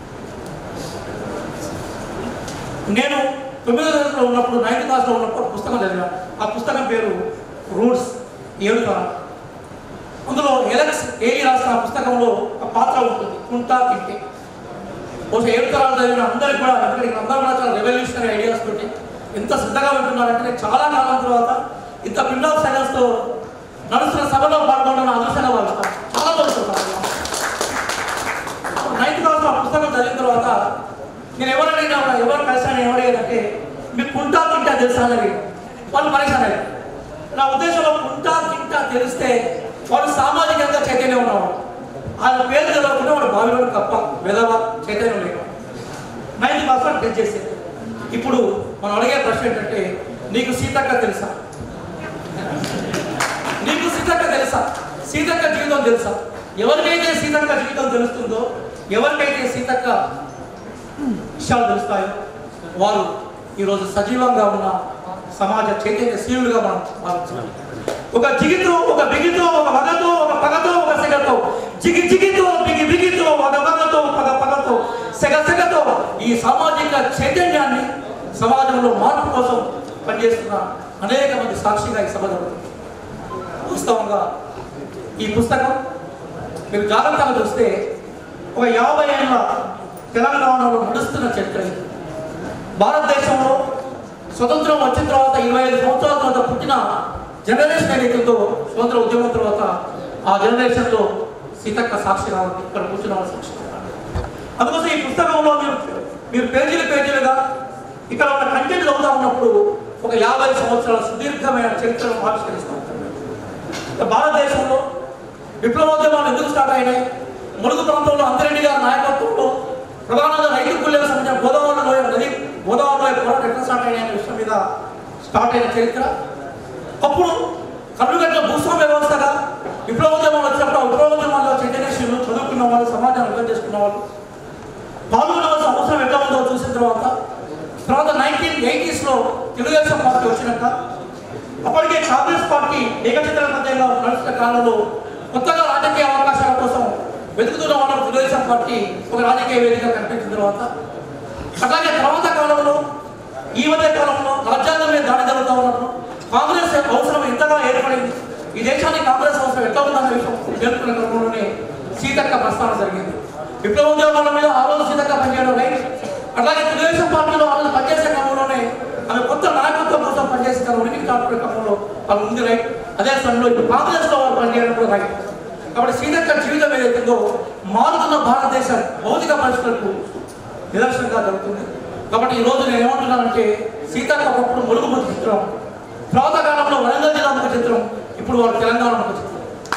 నేను తొమ్మిదో తరగతిలో ఉన్నప్పుడు నైన్త్ క్లాస్లో ఉన్నప్పుడు ఒక పుస్తకం చదివాను ఆ పుస్తకం పేరు రూట్స్ ఏడు తరం అందులో ఎలక్స్ ఏలి రాసిన ఆ పుస్తకంలో ఒక పాత్ర ఉంటుంది కుంటా తింటే బహుశా ఏడు తరాలు చదివిన అందరికి కూడా ఎందుకంటే ఇక్కడ అందరూ కూడా చాలా రెవల్యూషనరీ ఐడియాస్ తోటి ఎంత శ్రద్ధగా వింటున్నారంటే నేను చాలా కాలం తర్వాత ఇంత పిండ్ ఆఫ్ సైలెన్స్తో నడుస్తున్న సభలో పాల్గొనడం అదృష్టంగా భావిస్తాను చాలా బాగుంటుంది నైన్త్ క్లాస్ ఆ పుస్తకం చదివిన తర్వాత నేను ఎవరైనా ఎవరు కలిసాను ఎవరైనా మీకు కుంటా తింటా తెలుసా అని అడిగాను. వాళ్ళు పరేషాన్ అయ్యారు నా ఉద్దేశంలో కుంటా తింటా తెలిస్తే వాడు సామాజికంగా చైతన్యం ఉన్నవాడు ఆయన పేరు చదవకుండా వాడు బావిలో తప్ప వెదవ చైతన్యం లేక నైన్త్ క్లాస్లో టెస్ట్ చేసేది ఇప్పుడు మనం అడిగే ప్రశ్న ఏంటంటే నీకు సీతక్క తెలుసా నీకు సీతక్క తెలుసా సీతక్క జీవితం తెలుసా ఎవరికైతే సీతక్క జీవితం తెలుస్తుందో ఎవరికైతే సీతక్క విషయాలు తెలుస్తాయో వారు ఈరోజు సజీవంగా ఉన్న సమాజ చైతన్య శీలుగా మనం భావించాలి ఒక జిగితో ఒక బిగితో ఒక వగతో ఒక పగతో ఒక సెగతో జిగి జిగితో బిగి బిగితో వగ వగతో పగ పగతో సెగ సెగతో ఈ సామాజిక చైతన్యాన్ని సమాజంలో మార్పు కోసం పనిచేస్తున్న అనేక మంది సాక్షిగా ఈ సభ జరుగుతుంది వాస్తవంగా ఈ పుస్తకం మీరు జాగ్రత్తగా చూస్తే ఒక యాభై ఏళ్ళ తెలంగాణలో నడుస్తున్న చరిత్ర ఇది భారతదేశంలో స్వతంత్రం వచ్చిన తర్వాత ఇరవై ఐదు సంవత్సరాల తర్వాత పుట్టిన జనరేషన్ ఏదైతుందో స్వతంత్ర ఉద్యమం తర్వాత ఆ జనరేషన్లో సీతక్క సాక్షి రావాలి ఇక్కడ కూర్చున్న వాళ్ళు సాక్షి రావాలి అందుకోసం ఈ పుస్తకంలో మీరు మీరు పేజీలు పేజీలుగా ఇక్కడ ఉన్న కంటెంట్ చదువుతా ఉన్నప్పుడు ఒక యాభై సంవత్సరాల సుదీర్ఘమైన చరిత్రను ఆవిష్కరిస్తూ ఉంటారు ఇక భారతదేశంలో విప్లవోద్యమాలు ఎందుకు స్టార్ట్ అయినాయి ములుగు ప్రాంతంలో అంతరెడ్డి గారి నాయకత్వంలో ప్రధానంగా రైతు కూలీలకు సంబంధించిన గోదావరి లోయ నది గోదావరి లోయ పోరాటం ఎట్లా స్టార్ట్ అయినాయి అనే విషయం మీద స్టార్ట్ అయిన చరిత్ర అప్పుడు కర్రుగట్ల భూస్వామ్య వ్యవస్థగా విప్లవోద్యమాలు వచ్చినప్పుడు ఆ విప్లవోద్యమాల్లో చైతన్యశీలు చదువుకున్న వాళ్ళు సమాజాన్ని అర్థం చేసుకున్న వాళ్ళు పాల్గొనవలసిన అవసరం ఎట్లా ఉందో చూసిన తర్వాత తర్వాత నైన్టీన్ ఎయిటీస్లో తెలుగుదేశం పార్టీ వచ్చినాక అప్పటికే కాంగ్రెస్ పార్టీ ఏకచిత్ర మధ్యంగా నడుస్తున్న కాలంలో కొత్తగా రాజకీయ అవకాశాల కోసం వెతుకుతున్న వాళ్ళకు తెలుగుదేశం పార్టీ ఒక రాజకీయ వేదిక కనిపించిన తర్వాత అట్లాగే తర్వాత కాలంలో ఈ మధ్య కాలంలో రాజ్యాంగం మీద దాడి జరుగుతూ ఉన్నప్పుడు కాంగ్రెస్ అవసరం ఎంతగా ఏర్పడింది ఈ దేశానికి కాంగ్రెస్ అవసరం ఎట్లా ఉందన్న విషయం తెలుసుకున్న క్రమంలోనే సీతక్క ప్రస్తావన జరిగింది విప్లవోద్యమాల మీద ఆ రోజు సీతక్క పనిచేయడం రైట్ అట్లాగే తెలుగుదేశం పార్టీలో ఆ రోజు పనిచేసే క్రమంలోనే ఆమె కొత్త నాయకత్వం కోసం పనిచేసే క్రమం ఉనికి కాపాడే క్రమంలో వాళ్ళు ఉంది రైట్ అదే సమయంలో ఇప్పుడు కాంగ్రెస్ లో వాళ్ళు పనిచేయడం కూడా రైట్ కాబట్టి సీతక్క జీవితం ఏదైతుందో మారుతున్న భారతదేశ భౌతిక పరిస్థితులకు నిదర్శనంగా జరుగుతుంది కాబట్టి ఈ రోజు నేను ఏమంటున్నానంటే సీతక్క ఒకప్పుడు ములుగు ముఖ చిత్రం తర్వాత కాలంలో వరంగల్ జిల్లా ముఖ చిత్రం ఇప్పుడు వారు తెలంగాణ ముఖ చిత్రం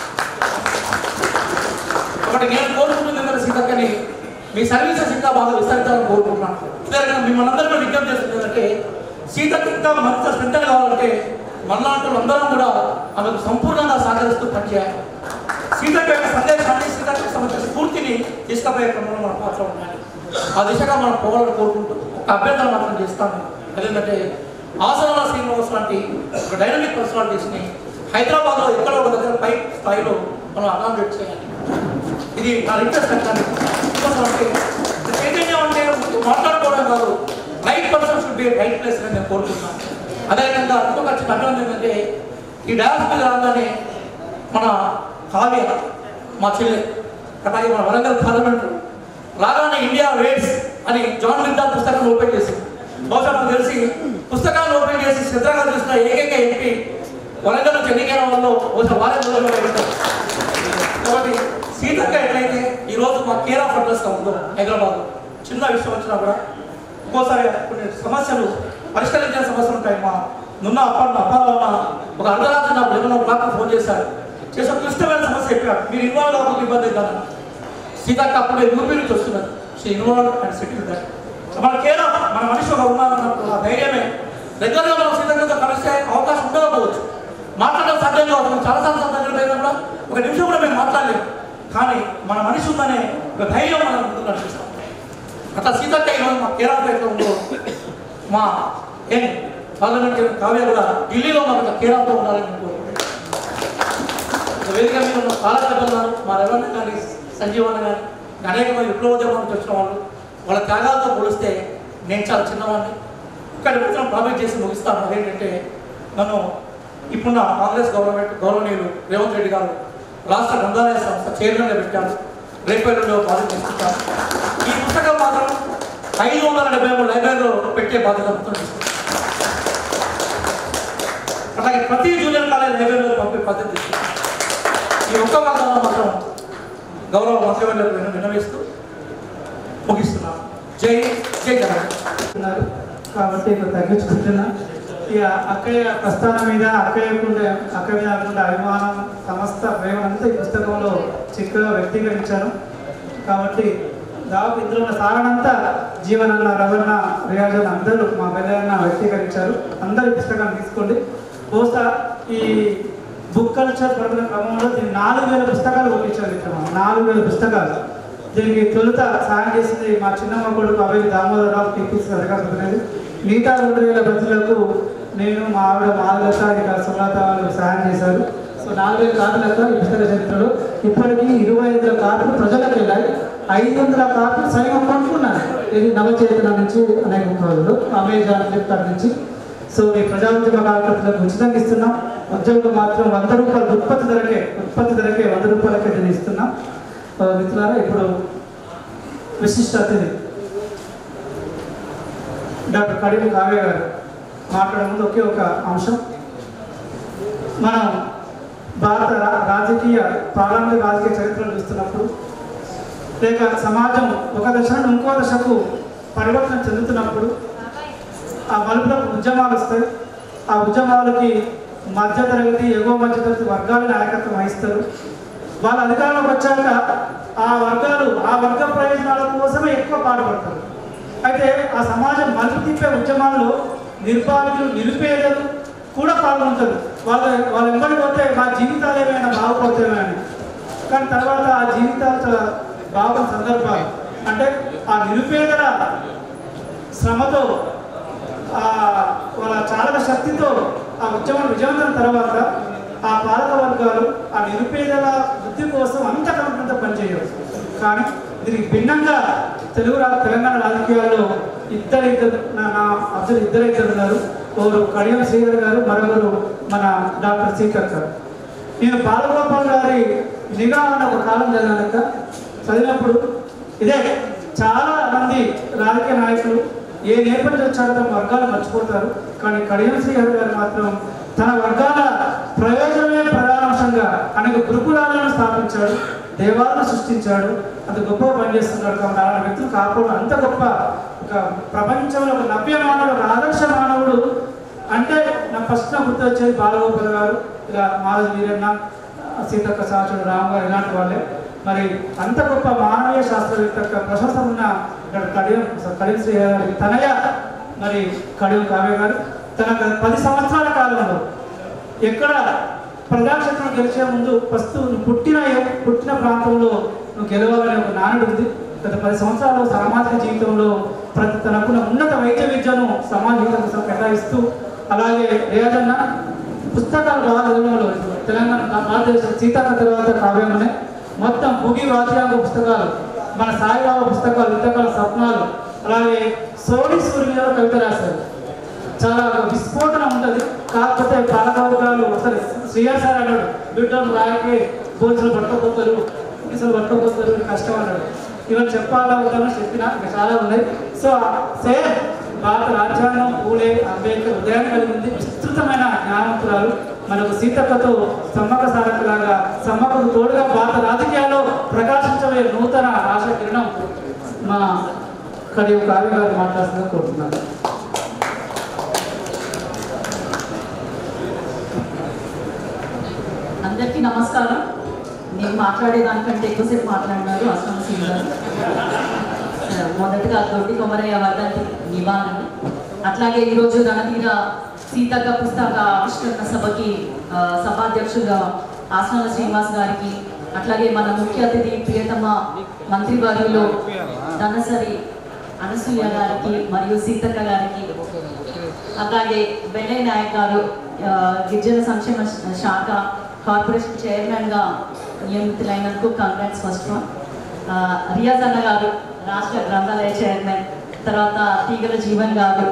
కాబట్టి నేను కోరుకుంటుంది ఏంటంటే సీతక్కని మీ సర్వీసెస్ ఇంకా బాగా విస్తరించాలని కోరుకుంటున్నాను ఇదే మిమ్మల్ని అందరికీ విజ్ఞప్తి చేస్తుంది ఏంటంటే సీతకి ఇంకా మరింత స్ట్రెంత్ కావాలంటే మనలాంటి అందరం కూడా ఆమెకు సంపూర్ణంగా సహకరిస్తూ పనిచేయాలి సీతక్క యొక్క సందేశాన్ని సీతక్క సంబంధించిన స్ఫూర్తిని తీసుకుపోయే క్రమంలో మన పాత్ర ఉండాలి ఆ దిశగా మనం పోవాలని కోరుకుంటూ ఒక అభ్యర్థన మాత్రం చేస్తాను అదేంటంటే ఆసనాల శ్రీనివాస్ లాంటి ఒక డైనమిక్ పర్సనాలిటీస్ని హైదరాబాద్లో ఎక్కడో ఒక దగ్గర పై స్థాయిలో మనం అకామిడేట్ చేయాలి ఇది నా రిక్వెస్ట్ అంటాను అంటే చైతన్యం అంటే ముందు మాట్లాడుకోవడం కాదు right person should be right place అని నేను కోరుకుంటున్నాను అదేవిధంగా ఇంకొక చిన్న అభివృద్ధి ఏంటంటే ఈ డాన్స్ మీద రాగానే మన కావ్య మా చెల్లె అలాగే మన వరంగల్ పార్లమెంట్ రాగానే ఇండియా వేట్స్ అని జాన్ విద్యా పుస్తకాన్ని ఓపెన్ చేసింది బహుశా నాకు తెలిసి పుస్తకాన్ని ఓపెన్ చేసి శ్రద్ధగా చూసిన ఏకైక ఎంపీ వరంగల్ నుంచి ఎన్నికైన వాళ్ళు బహుశా వారం రోజుల్లో ఉంటారు కాబట్టి సీతక్క ఎట్లయితే ఈ రోజు మా కేర్ ఆఫ్ అడ్రస్ ఉందో హైదరాబాద్ చిన్న విషయం వచ్చినా కూడా ఒక్కోసారి కొన్ని సమస్యలు పరిష్కరించిన సమస్యలు ఉంటాయి మా నున్న అప్పన్న అప్పారావు ఒక అర్ధరాత్రి నాకు లెవెన్ ఓ క్లాక్ ఫోన్ చేశారు చేసి ఒక క్లిష్టమైన సమస్య చెప్పారు మీరు ఇన్వాల్వ్ అవ్వకుండా ఇబ్బంది కాదు సీతక్క అప్పుడే యూపీ నుంచి వస్తున్నారు she involve and settle that మన కేర్ ఆఫ్ మన మనిషి ఒక ఉన్నామన్నప్పుడు ఆ ధైర్యమే రెగ్యులర్గా మనం సీతక్కతో కలిసే అవకాశం ఉండకపోవచ్చు మాట్లాడడం సాధ్యం కాదు మనం చాలాసార్లు సార్లు దగ్గర పోయినా కూడా ఒక నిమిషం కూడా మేము మాట్లాడలేము కానీ మన మనిషి ఉందనే ఒక ధైర్యం మనం ముందుకు నడిపిస్తాం అట్లా సీతక్క ఈరోజు మా కేరళ ఎట్లా ఉందో మా ఏం పార్లమెంట్ కావ్య కూడా ఢిల్లీలో మాకు కేరళతో ఉండాలని నేను కోరుకుంటున్నాను ఒక వేదిక మీద ఉన్న పాలకర్తలు మా రవణ కానీ సంజీవన్ కానీ అనేక మంది విప్లవోద్యమం నుంచి వచ్చిన వాళ్ళు వాళ్ళ త్యాగాలతో పోలిస్తే నేను చాలా చిన్నవాడిని ఇక్కడ మాత్రం ప్రామిట్ చేసి ముగిస్తాను అదేంటంటే నన్ను ఇప్పుడున్న కాంగ్రెస్ గవర్నమెంట్ గౌరవనీయులు రేవంత్ రెడ్డి గారు రాష్ట్ర గ్రంథాలయ సంస్థ చైర్మన్గా పెట్టారు రేపు ఎల్లుండో బాధ్యత తీసుకుంటారు ఈ పుస్తకం మాత్రం ఐదు వందల డెబ్బై మూడు లైబ్రరీలో పెట్టే బాధ్యత మొత్తం తీసుకుంటారు అలాగే ప్రతి జూనియర్ కాలేజ్ లైబ్రరీలో పంపే పద్ధతి తీసుకుంటారు ఈ ఒక్క వాగ్దానం మాత్రం గౌరవ మంత్రివర్యులకు విన్న విన్నవిస్తూ ముగిస్తున్నాను జై జై జగన్ ఉన్నారు కాబట్టి ఇక్కడ తగ్గించుకుంటున్నా ఇక అక్కయ్య ప్రస్థానం మీద అక్కయ్యకుండా అక్క మీద అనుకున్న అభిమానం సమస్త ప్రేమనంతా ఈ పుస్తకంలో చిక్కగా వ్యక్తీకరించాను కాబట్టి దాదాపు ఇందులో ఉన్న సారణంతా జీవనన్న రవణ రియాజన్ అందరూ మా పెద్దన్న వ్యక్తీకరించారు అందరు ఈ పుస్తకాన్ని తీసుకోండి బహుశా ఈ బుక్ కల్చర్ పడుతున్న క్రమంలో దీన్ని నాలుగు వేల పుస్తకాలు పంపించారు ఇక్కడ మనం. నాలుగు వేల పుస్తకాలు దీనికి తొలుత సాయం చేసింది మా చిన్నమ్మ కొడుకు అభయ దామోదరరావు టీపీసీ అధికారులు మిగతా రెండు వేల ప్రజలకు నేను మా ఆవిడ మాలత ఇంకా సుమలత వాళ్ళు సహాయం చేశారు సో నాలుగైదు కార్డులతో ఈ పుస్తక చరిత్రలో ఇప్పటికీ ఇరవై ఐదు కార్డులు ప్రజలకు వెళ్ళాయి ఐదు వందల కార్డులు స్వయం కొనుక్కున్నాను ఇది నవచేతన నుంచి అనేక కార్డులు అమెజాన్ ఫ్లిప్కార్ట్ నుంచి సో ఈ ప్రజాఉద్యమ కార్యకర్తలకు ఉచితంగా ఇస్తున్నాం ఉద్యోగులు మాత్రం వంద రూపాయలు ఉత్పత్తి ధరకే ఉత్పత్తి ధరకే వంద రూపాయలకే దీన్ని ఇస్తున్నాం ఆ, మిత్రులారా ఇప్పుడు విశిష్ట అతిథి డాక్టర్ కడిమి కావ్య గారు మాట్లాడే ముందు ఒకే ఒక అంశం మనం భారత రా- రాజకీయ ప్రారంభ రాజకీయ చరిత్రను చూస్తున్నప్పుడు లేక సమాజం ఒక దశ నుండి ఇంకో దశకు పరివర్తన చెందుతున్నప్పుడు ఆ మలుపులకు ఉద్యమాలు వస్తాయి ఆ ఉద్యమాలకి మధ్యతరగతి ఎగువ మధ్యతరగతి వర్గాలు నాయకత్వం వహిస్తారు వాళ్ళ అధికారంలోకి వచ్చాక ఆ వర్గాలు ఆ వర్గ ప్రయోజనాల కోసమే ఎక్కువ పాటుపడతారు అయితే ఆ సమాజం మలుపు తిప్పే ఉద్యమాల్లో నిర్భాగ్యులు నిరుపేదలు కూడా పాల్గొంటారు వాళ్ళ వాళ్ళ వెంబడి పోతే మా జీవితాలు ఏమైనా బాగుపడతాయో అని కానీ తర్వాత ఆ జీవితాలు చాలా బాగున్న సందర్భాలు అంటే ఆ నిరుపేదల శ్రమతో ఆ వాళ్ళ చాలక శక్తితో ఆ ఉద్యమం విజయవంతం తర్వాత ఆ పాలక వర్గాలు ఆ నిరుపేదల వృద్ధి కోసం అంత కనుకంత పనిచేయరు కానీ దీనికి భిన్నంగా తెలుగు రా తెలంగాణ రాజకీయాల్లో ఇద్దరు ఇద్దరు నా నా అసలు ఇద్దరు ఇద్దరు ఉన్నారు ఒకరు కడియం శ్రీధర్ గారు మరొకరు మన డాక్టర్ సీకర్ గారు నేను బాలగోపాల్ గారి నిఘా అన్న ఒక కాలం చదివాక చదివినప్పుడు ఇదే చాలా మంది రాజకీయ నాయకులు ఏ నేపథ్యం వచ్చారో తమ వర్గాలు మర్చిపోతారు కానీ కడియం శ్రీహరి గారు మాత్రం తన వర్గాల ప్రయోజనమే ప్రధానాంశంగా అనేక గురుకులాలను స్థాపించాడు దేవాలను సృష్టించాడు అంత గొప్ప పనిచేస్తున్నాడు కాబట్టి అలాంటి వ్యక్తులు కాకుండా అంత గొప్ప ఒక ప్రపంచంలో ఒక నవ్య మానవుడు ఒక ఆదర్శ మానవుడు అంటే నా ఫస్ట్ నా గుర్తు వచ్చేది బాలగోపాల్ గారు ఇలా మాధవ వీరన్న సీతక్క సాచుడు రామ్ గారు ఇలాంటి వాళ్ళే మరి అంత గొప్ప మానవీయ శాస్త్రవేత్త యొక్క ప్రశంస ఉన్న ఇక్కడ కడియం కడియం శ్రీ గారి తనయ మరి కడియం కావ్య గారు తన గత పది సంవత్సరాల కాలంలో ఎక్కడ ప్రజాక్షేత్రం గెలిచే ముందు ఫస్ట్ నువ్వు పుట్టిన పుట్టిన ప్రాంతంలో నువ్వు గెలవాలనే ఒక నానుడు ఉంది గత పది సంవత్సరాలు సామాజిక జీవితంలో ప్రతి తనకున్న ఉన్నత వైద్య విద్యను సమాజ హితం కోసం కేటాయిస్తూ అలాగే రేజన్న పుస్తకాలు బాగా చదవడంలో తెలంగాణ భారతదేశం సీతాక తర్వాత కావ్యమనే మొత్తం భూగి రాజ్యాంగ పుస్తకాలు మన సాయిబాబా పుస్తకాలు యుద్ధకాల స్వప్నాలు అలాగే సోడి సూర్య మీద కవిత రాశారు చాలా ఒక విస్ఫోటన ఉంటుంది కాకపోతే పాలకవర్గాలు అసలు శ్రీయర్ సార్ అన్నాడు బిడ్డలు రాయకే గోల్సులు పట్టుకోపోతారు పీసులు పట్టుకోపోతారు ఇది కష్టం అన్నాడు ఇవన్నీ చెప్పాలా ఉంటాను చెప్పిన ఇంకా చాలా ఉన్నాయి సో సేమ్ భారత రాజ్యాంగం పూలే అంబేద్కర్ ఉదయాన్ని కలిగింది విస్తృతమైన జ్ఞానవంతురాలు మనకు సీతక్కతో సమ్మక సారకలాగా సమ్మకకు తోడుగా భారత రాజకీయాల్లో ప్రకాశించబోయే నూతన ఆశ కిరణం మా కడియం కావ్య గారు మాట్లాడుతుందని కోరుతున్నాను అందరికీ నమస్కారం నేను మాట్లాడేదానికంటే ఎక్కువసేపు మాట్లాడినారు అస్సాం సింగ్ గారు ఆ, మొదటగా దొడ్డి కొమరయ్య వర్ధంతి నివాళులు అట్లాగే ఈరోజు రణతీర సీతక్క పుస్తక ఆవిష్కరణ సభకి ఆ, సభాధ్యక్షులుగా ఆసనాల శ్రీనివాస్ గారికి అట్లాగే మన ముఖ్య అతిథి ప్రియతమ మంత్రివర్యులు ధనసరి అనసూయ గారికి మరియు సీతక్క గారికి అలాగే వెల్లయ్య నాయక్ గారు ఆ, గిరిజన సంక్షేమ శాఖ కార్పొరేషన్ చైర్మన్ గా నియమితులైనందుకు కంగ్రాట్స్ ఫస్ట్ వన్ రియాజ్ అన్న గారు రాష్ట్ర గ్రంథాలయ చైర్మన్ తర్వాత తీగల జీవన్ గారు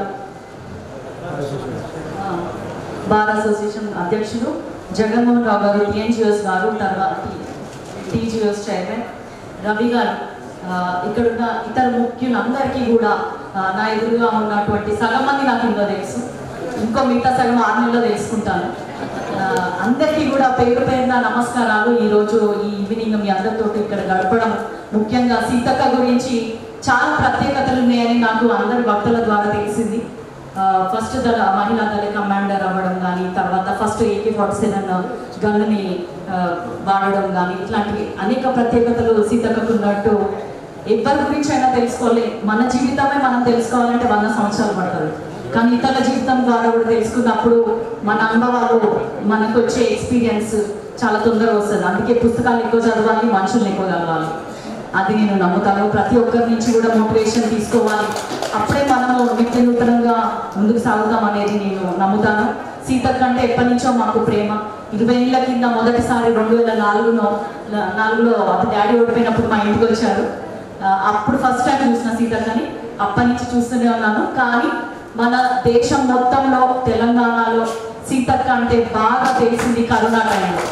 ఆ, బార్ అసోసియేషన్ అధ్యక్షులు జగన్మోహన్ రావు గారు టిఎన్జిఓస్ గారు తర్వాత టీజీఓస్ చైర్మన్ రవి గారు ఆ, ఇక్కడున్న ఇతర ముఖ్యులందరికీ కూడా ఆ, నా ఎదురుగా ఉన్నటువంటి సగం మంది నాకు ఇంకా తెలుసు ఇంకో మిగతా సగం ఆరు నెలలో తెలుసుకుంటాను ఆ, అందరికీ కూడా పేరు పేరున నమస్కారాలు ఈరోజు ఈ ఈవినింగ్ మీ అందరితో ఇక్కడ గడపడం ముఖ్యంగా సీతక్క గురించి చాలా ప్రత్యేకతలు ఉన్నాయని నాకు అందరి భక్తుల ద్వారా తెలిసింది ఫస్ట్ దళ మహిళా దళ కమాండర్ అవ్వడం కానీ తర్వాత ఫస్ట్ ఏకే ఫార్టీ సెవెన్ గన్నుని ఆ, వాడడం కానీ ఇట్లాంటివి అనేక ప్రత్యేకతలు సీతక్కకు ఉన్నట్టు ఎవరి గురించి అయినా తెలుసుకోవాలి మన జీవితమే మనం తెలుసుకోవాలంటే వంద సంవత్సరాలు పడుతుంది కానీ ఇతరుల జీవితం ద్వారా కూడా తెలుసుకున్నప్పుడు మన అనుభవాలు మనకు వచ్చే ఎక్స్పీరియన్స్ చాలా తొందరగా వస్తుంది అందుకే పుస్తకాలు ఎక్కువ చదవాలి మనుషుల్ని ఎక్కువ కలవాలి అది నేను నమ్ముతాను ప్రతి ఒక్కరి నుంచి కూడా మోటివేషన్ తీసుకోవాలి అప్పుడే మనము నిత్య నూతనంగా ముందుకు సాగుతాం అనేది నేను నమ్ముతాను సీతక్క అంటే ఎప్పటి నుంచో మాకు ప్రేమ ఇరవై ఏళ్ళ కింద మొదటిసారి రెండు వేల నాలుగులో నాలుగులో అప్పుడు డాడీ ఓడిపోయినప్పుడు మా ఇంటికి వచ్చారు ఆ, అప్పుడు ఫస్ట్ టైం చూసిన సీతక్కని అప్పటి నుంచి చూస్తూనే ఉన్నాను కానీ మన దేశం మొత్తంలో తెలంగాణలో సీతక్క అంటే బాగా తెలిసింది కరోనా టైంలో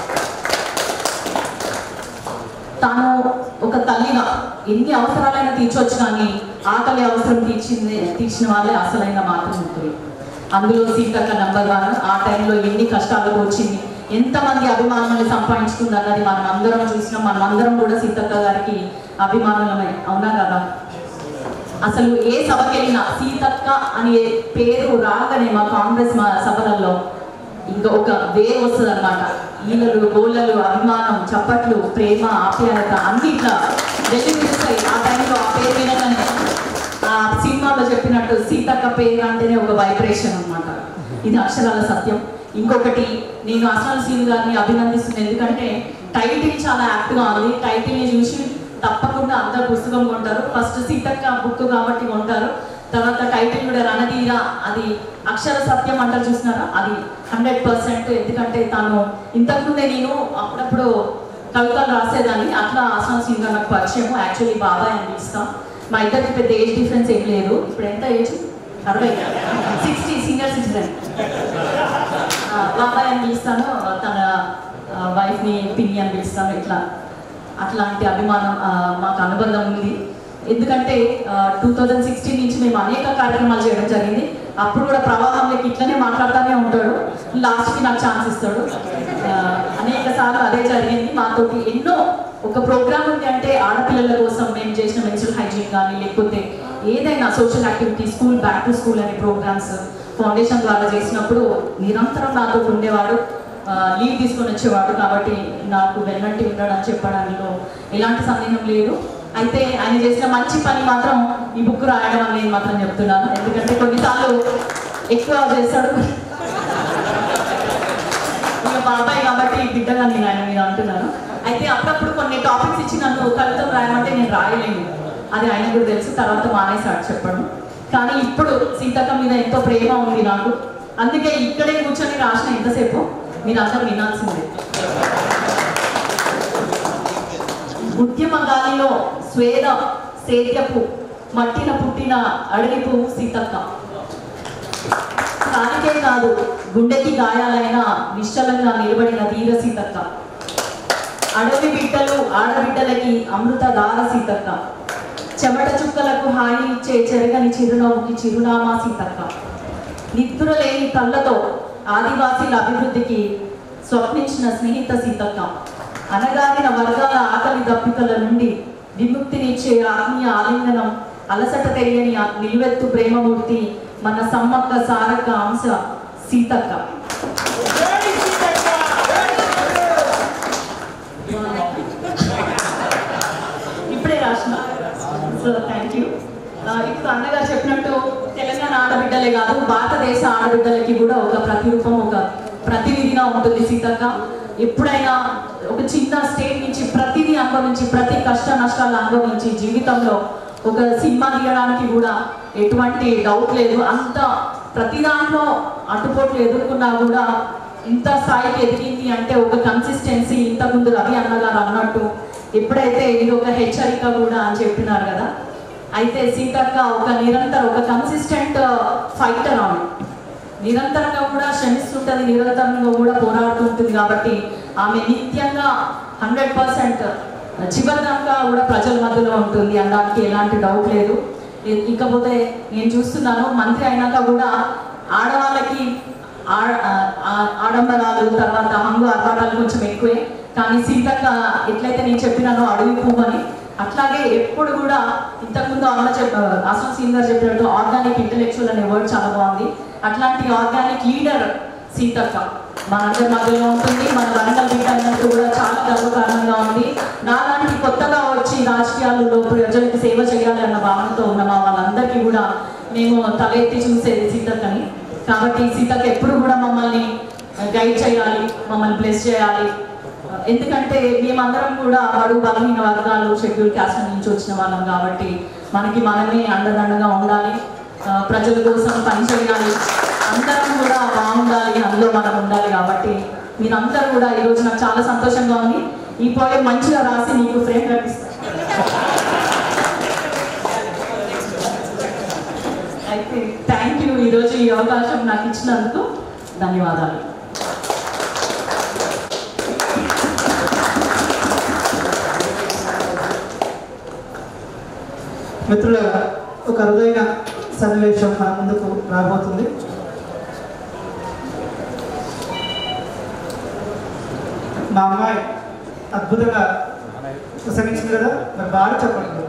తాను ఒక తల్లిగా ఎన్ని అవసరాలైనా తీర్చొచ్చు కానీ ఆకలి అవసరం తీర్చింది తీర్చిన వాళ్ళే అసలైన మాతృమూర్తులు అందులో సీతక్క నంబర్ వన్ ఆ టైంలో ఎన్ని కష్టాలకు వచ్చింది ఎంతమంది అభిమానులు సంపాదించుకుంది అన్నది మనం అందరం చూసినాం మనం అందరం కూడా సీతక్క గారికి అభిమానులమే అవునా కదా అసలు ఏ సభకి వెళ్ళినా సీతక్క అనే పేరు రాగానే మా కాంగ్రెస్ మా సభలలో ఇంకా ఒక వే వస్తుంది అనమాట ఈలలు గోళ్ళలు అభిమానం చప్పట్లు ప్రేమ ఆప్యాయత అన్ని ఇట్లా వెల్లివిరుస్తాయి ఆ టైంలో ఆ పేరు వినగానే ఆ సినిమాలో చెప్పినట్టు సీతక్క పేరు అంటేనే ఒక వైబ్రేషన్ అన్నమాట ఇది అక్షరాల సత్యం ఇంకొకటి నేను అసలు సీన్ గారిని అభినందిస్తున్నాను ఎందుకంటే టైటిల్ చాలా యాక్ట్గా ఉంది టైటిల్ని చూసి తప్పకుండా అందరు పుస్తకం కొంటారు ఫస్ట్ సీతక్క బుక్ కాబట్టి కొంటారు తర్వాత టైటిల్ కూడా రణధీర అది అక్షర సత్యం అంటారు చూసినారా అది హండ్రెడ్ పర్సెంట్ ఎందుకంటే తను ఇంతకుముందే నేను అప్పుడప్పుడు కవితలు రాసేదాన్ని అట్లా ఆసన సింగ్ గారు నాకు పరిచయం యాక్చువల్లీ బాబాయ్ అని పిలుస్తాం మా ఇద్దరికి పెద్ద ఏజ్ డిఫరెన్స్ ఏం లేదు ఇప్పుడు ఎంత ఏజ్ అరవై సిక్స్టీ సీనియర్ సిటిజన్ బాబాయ్ అని పిలుస్తాను తన వైఫ్ని పిన్ని అని పిలుస్తాను ఇట్లా అట్లాంటి అభిమానం ఆ, మాకు అనుబంధం ఉంది ఎందుకంటే టూ థౌజండ్ సిక్స్టీన్ నుంచి మేము అనేక కార్యక్రమాలు చేయడం జరిగింది అప్పుడు కూడా ప్రవాహంలోకి ఇట్లనే మాట్లాడుతూనే ఉంటాడు లాస్ట్కి నాకు ఛాన్స్ ఇస్తాడు ఆ, అనేక సార్లు అదే జరిగింది మాతోటి ఎన్నో ఒక ప్రోగ్రామ్ ఉంది అంటే ఆడపిల్లల కోసం మేము చేసిన మెన్సురల్ హైజీన్ కానీ లేకపోతే ఏదైనా social activity school back to school అనే ప్రోగ్రామ్స్ ఫౌండేషన్ ద్వారా చేసినప్పుడు నిరంతరం నాతో ఉండేవాడు ఆ, లీవ్ తీసుకొని వచ్చేవాడు కాబట్టి నాకు వెన్నట్టి ఉన్నాడు అని చెప్పడంలో ఎలాంటి సందేహం లేదు అయితే ఆయన చేసిన మంచి పని మాత్రం ఈ బుక్ రాయడం అని నేను మాత్రం చెప్తున్నాను ఎందుకంటే కొన్నిసార్లు ఎక్కువ చేస్తాడు ఇక బాబాయ్ కాబట్టి బిడ్డగా నేను ఆయన మీద అంటున్నాను అయితే అప్పుడప్పుడు కొన్ని టాపిక్స్ ఇచ్చి నన్ను కవితలు రాయమంటే నేను రాయలేను అది ఆయన కూడా తెలుసు తర్వాత మానేసాడు చెప్పడం కానీ ఇప్పుడు సీతక్క మీద ఎంతో ప్రేమ ఉంది నాకు అందుకే ఇక్కడే కూర్చొని రాసిన ఎంతసేపు మీరు అందరూ వినాల్సిందే ఉద్యమ గాలిలో స్వేద సేద్యపు మట్టిన పుట్టిన అడవి పువ్వు సీతక్క కానికే కాదు గుండెకి గాయాలైన నిశ్చలంగా నిలబడిన ధీర సీతక్క అడవి బిడ్డలు ఆడబిడ్డలకి అమృత దార సీతక్క చెమట చుక్కలకు హాయి ఇచ్చే చెరగని చిరునవ్వుకి చిరునామా సీతక్క నిద్ర లేని కళ్ళతో ఆదివాసీల అభివృద్ధికి స్వప్నించిన స్నేహిత సీతక్క అనగారిన వర్గాల ఆకలి దప్పికల నుండి విముక్తినిచ్చే ఆత్మీయ ఆలింగనం అలసట తెలియని ఆ నిలువెత్తు ప్రేమమూర్తి మన సమ్మక్క సారక్క అంశ సీతక్క ఇప్పుడే రాసిన సో థ్యాంక్ యూ ఇప్పుడు అన్నగారు చెప్పినట్టు తెలంగాణ ఆడబిడ్డలే కాదు భారతదేశ ఆడబిడ్డలకి కూడా ఒక ప్రతిరూపం ఒక ప్రతినిధిగా ఉంటుంది సీతక్క ఎప్పుడైనా ఒక చిన్న స్టేట్ నుంచి ప్రతిదీ అనుభవించి ప్రతి కష్ట నష్టాలు అనుభవించి జీవితంలో ఒక సినిమా తీయడానికి కూడా ఎటువంటి డౌట్ లేదు అంత ప్రతి దాంట్లో అడ్డుపోట్లు ఎదుర్కొన్నా కూడా ఇంత స్థాయికి ఎదిగింది అంటే ఒక కన్సిస్టెన్సీ ఇంతకుముందు రవి అన్నగారు అన్నట్టు ఎప్పుడైతే ఇది ఒక హెచ్చరిక కూడా అని చెప్పినారు కదా అయితే సీతక్క ఒక నిరంతర ఒక కన్సిస్టెంట్ ఫైటర్ ఆమె నిరంతరంగా కూడా శ్రమిస్తుంటుంది నిరంతరంగా కూడా పోరాడుతుంటుంది కాబట్టి ఆమె నిత్యంగా హండ్రెడ్ పర్సెంట్ చివరిదాకా కూడా ప్రజల మధ్యలో ఉంటుంది అనడానికి ఎలాంటి డౌట్ లేదు ఇ- ఇకపోతే నేను చూస్తున్నాను మంత్రి అయినాక కూడా ఆడవాళ్ళకి ఆ- ఆ- ఆడంబరాలు తర్వాత హంగు ఆర్భాటాలు కొంచెం ఎక్కువే కానీ సీతక్క ఎట్లయితే నేను చెప్పినానో అడవి పువ్వు అని అట్లాగే ఎప్పుడు కూడా ఇంతకుముందు అమ్మ చెప్ప అసలు సీన్ గారు చెప్పినట్టు ఆర్గానిక్ ఇంటలెక్చువల్ అనే వర్డ్ చాలా బాగుంది అట్లాంటి ఆర్గానిక్ లీడర్ సీతక్క మనందరి మధ్యలో ఉంటుంది మన వరంగల్ బిడ్డ అన్నట్టు కూడా చాలా గర్వకారణంగా ఉంది నాలాంటి కొత్తగా వచ్చి రాజకీయాలలో ప్రజలకు సేవ చేయాలి అన్న భావనతో ఉన్న మా వాళ్ళందరికీ కూడా మేము తల ఎత్తి చూసేది సీతక్కని కాబట్టి సీతక్క ఎప్పుడు కూడా మమ్మల్ని గైడ్ చేయాలి మమ్మల్ని బ్లెస్ చేయాలి ఎందుకంటే మేమందరం కూడా బడుగు బలహీన వర్గాలు షెడ్యూల్ క్యాస్ట్ నుంచి వచ్చిన వాళ్ళం కాబట్టి మనకి మనమే అండదండగా ఉండాలి ఆ, ప్రజల కోసం పనిచేయాలి అందరం కూడా బాగుండాలి అందులో మనం ఉండాలి కాబట్టి మీరందరూ కూడా ఈరోజు నాకు చాలా సంతోషంగా ఉంది ఈ పోయం మంచిగా రాసి మీకు ఫ్రేమ్ కట్టిస్తాను అయితే థ్యాంక్ యూ ఈరోజు ఈ అవకాశం నాకు ఇచ్చినందుకు ధన్యవాదాలు మిత్రుల ఒక అరుదైన సన్నివేశం మన ముందుకు రాబోతుంది మా అమ్మాయి అద్భుతంగా ప్రసంగించింది కదా మరి బాగా చెప్పండి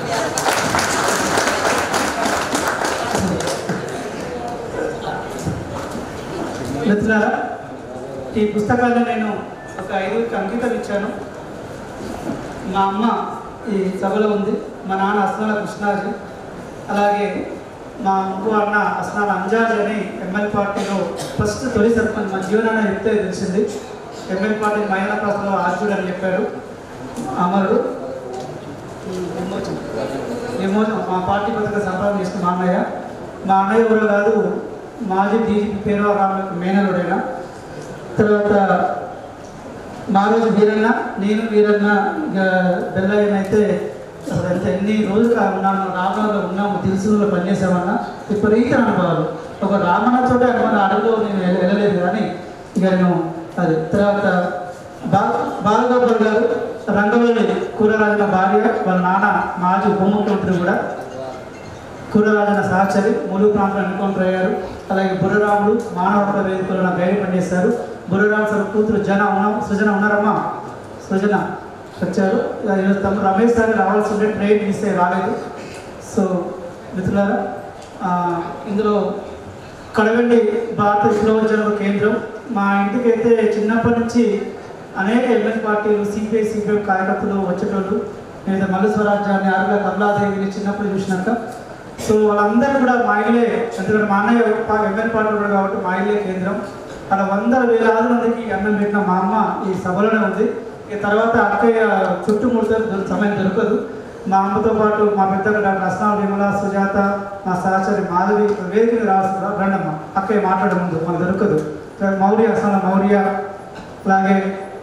మిత్రులారా ఈ పుస్తకాన్ని నేను ఒక ఐదుగురికి అంకితం ఇచ్చాను మా అమ్మ ఈ సభలో ఉంది మా నాన్న అస్నాల కృష్ణాజీ అలాగే మా ఇంకో అన్న అస్నాల అంజాజ్ అని ఎంఎల్ పార్టీలో ఫస్ట్ తొలి సర్పంచ్ మా జీవనాన్న చెప్తే తెలిసింది ఎంఎల్ పార్టీ మహిళా ప్రాంతంలో ఆర్జుడు అని చెప్పారు అమరుడు విమోచన విమోచన మా పార్టీ పథక సంపాదన చేసిన మా అన్నయ్య మా అన్నయ్య ఎవరో కాదు మాజీ డీజీపీ పేరువా రామలకు మేనలుడైన తర్వాత మా రోజు వీరన్న నేను వీరన్న ఇక బెల్లయ్యన అయితే అసలు ఎంత ఎన్ని రోజులు ఉన్నాము రామలో ఉన్నాము దిల్సులో పనిచేసామన్నా విపరీత అనుభవాలు ఒక రామన్నతో అనుకున్న అడుగులో నేను వెళ్ళ- వెళ్ళలేదు కానీ ఇక నేను అది తర్వాత బా బాలగోపాల్ గారు రంగవల్లి కూరరాజుల భార్య వాళ్ళ నాన్న మాజీ ఉప ముఖ్యమంత్రి కూడా కూరరాజన సహచరి మూడు ప్రాంతాలు ఎన్నుకౌంటర్ అయ్యారు అలాగే బుర్రరాములు మానవ హక్కుల వేదికలో నా గైడ్ పనిచేశారు బుర్రరాము సార్ కూతురు జన ఉన్నాం సృజన ఉన్నారమ్మా సృజన వచ్చారు ఇక ఈరోజు తమ్ముడు రమేష్ సార్ రావాల్సి ఉంటే ట్రైన్ మిస్ అయ్యి రాలేదు సో మిత్రులారా ఆ, ఇందులో కడవెండి భారత విప్లవోద్యమ కేంద్రం మా ఇంటికైతే చిన్నప్పటి నుంచి అనేక ఎంఎస్ పార్టీలు సిపిఐ సిపిఎం కార్యకర్తలు వచ్చేటోళ్ళు నేను మల్లు స్వరాజ్యాన్ని అరుగా కమలాదేవిని చిన్నప్పుడు చూసినాక సో వాళ్ళందరూ కూడా మా ఇల్లే ఎందుకంటే మా అన్నయ్య ఎంఎల్ పార్టీ ఉన్నాడు కాబట్టి మా ఇల్లే కేంద్రం అలా వందల వేలాది మందికి అన్నం పెట్టిన మా అమ్మ ఈ సభలోనే ఉంది ఇక తర్వాత అక్కయ్య చుట్టుముడితే దొరి- సమయం దొరకదు మా అమ్మతో పాటు మా పెద్దలు డాక్టర్ అస్నాల్ విమల సుజాత మా సహచరి మాధవి వేదిక రావాల్సిన రండమ్మ అక్కయ్య మాట్లాడే ముందు మనకు దొరకదు తర్వాత మౌర్య అసలు మౌర్య అలాగే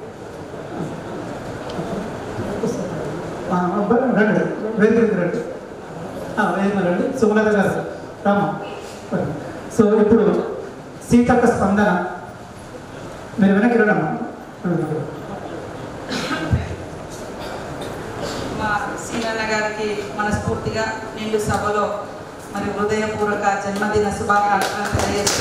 ఆ, రండి వేదిక రండి ఆ, వేదిక రండి సుమలత గారు రామ సో ఇప్పుడు సీతక్క స్పందన మీరు వెనక్కి రండమ్మా మా సీనన్న గారికి మనస్ఫూర్తిగా నిండు సభలో మరి హృదయపూర్వక జన్మదిన శుభాకాంక్షలు తెలియజేస్తూ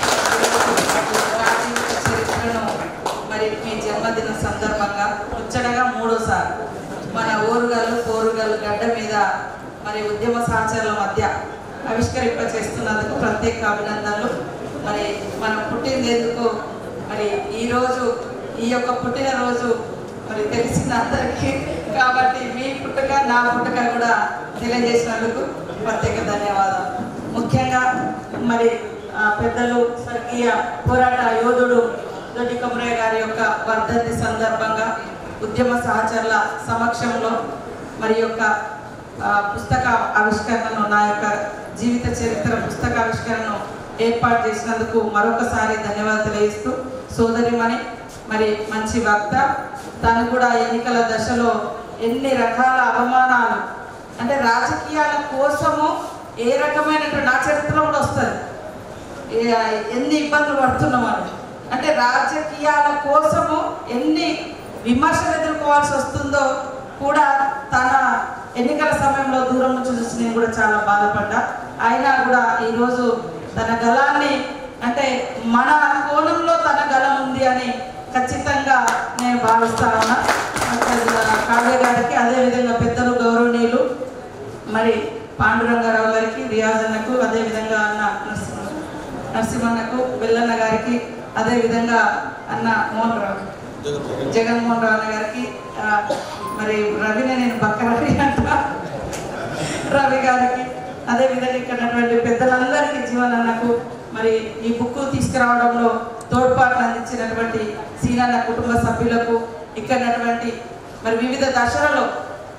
రాజీవిత చరిత్రను మరి మీ జన్మదిన సందర్భంగా ముచ్చటగా మూడోసారి మన ఓరుగల్లు పోరుగల్లు గడ్డ మీద మరి ఉద్యమ సహచరుల మధ్య ఆవిష్కరింప చేస్తున్నందుకు ప్రత్యేక అభినందనలు మరి మనం పుట్టిందేందుకు మరి ఈరోజు ఈ యొక్క పుట్టినరోజు మరి తెలిసింది అందరికీ కాబట్టి మీ పుట్టుక నా పుట్టుక కూడా తెలియజేసినందుకు ప్రత్యేక ధన్యవాదాలు ముఖ్యంగా మరి ఆ, పెద్దలు స్వర్గీయ పోరాట యోధుడు దొడ్డి కొమరయ్య గారి యొక్క వర్ధంతి సందర్భంగా ఉద్యమ సహచరుల సమక్షంలో మరి యొక్క ఆ, పుస్తక ఆవిష్కరణను నా యొక్క జీవిత చరిత్ర పుస్తక ఆవిష్కరణను ఏర్పాటు చేసినందుకు మరొకసారి ధన్యవాదాలు తెలియజేస్తూ సోదరిమణి మరి మంచి వక్త తను కూడా ఎన్నికల దశలో ఎన్ని రకాల అవమానాలు అంటే రాజకీయాల కోసము ఏ రకమైనటువంటి నా చరిత్ర కూడా వస్తుంది ఏ- ఎన్ని ఇబ్బందులు పడుతున్నామని అంటే రాజకీయాల కోసము ఎన్ని విమర్శలు ఎదుర్కోవాల్సి వస్తుందో కూడా తన ఎన్నికల సమయంలో దూరం నుంచి చూసి నేను కూడా చాలా బాధపడ్డా అయినా కూడా ఈరోజు తన గలాన్ని అంటే మన కోణంలో తన గలం ఉంది అని ఖచ్చితంగా నేను భావిస్తా ఉన్నా కావ్య గారికి అదేవిధంగా పెద్దలు గౌరవనీయులు మరి పాండురంగారావు గారికి రియాజ్ అన్నకు అదేవిధంగా అన్న నరసింహ నరసింహన్నకు వెల్లన్న గారికి అదేవిధంగా అన్న మోహన్ రావు జగన్మోహన్ రావు అన్న గారికి ఆ, మరి రవిని నేను పక్క రవి అంట రవి గారికి అదేవిధంగా ఇక్కడ ఉన్నటువంటి పెద్దలందరికీ జీవనన్నకు మరి ఈ బుక్ తీసుకురావడంలో తోడ్పాటును అందించినటువంటి సీనన్న కుటుంబ సభ్యులకు ఇక్కడ ఉన్నటువంటి మరి వివిధ దశలలో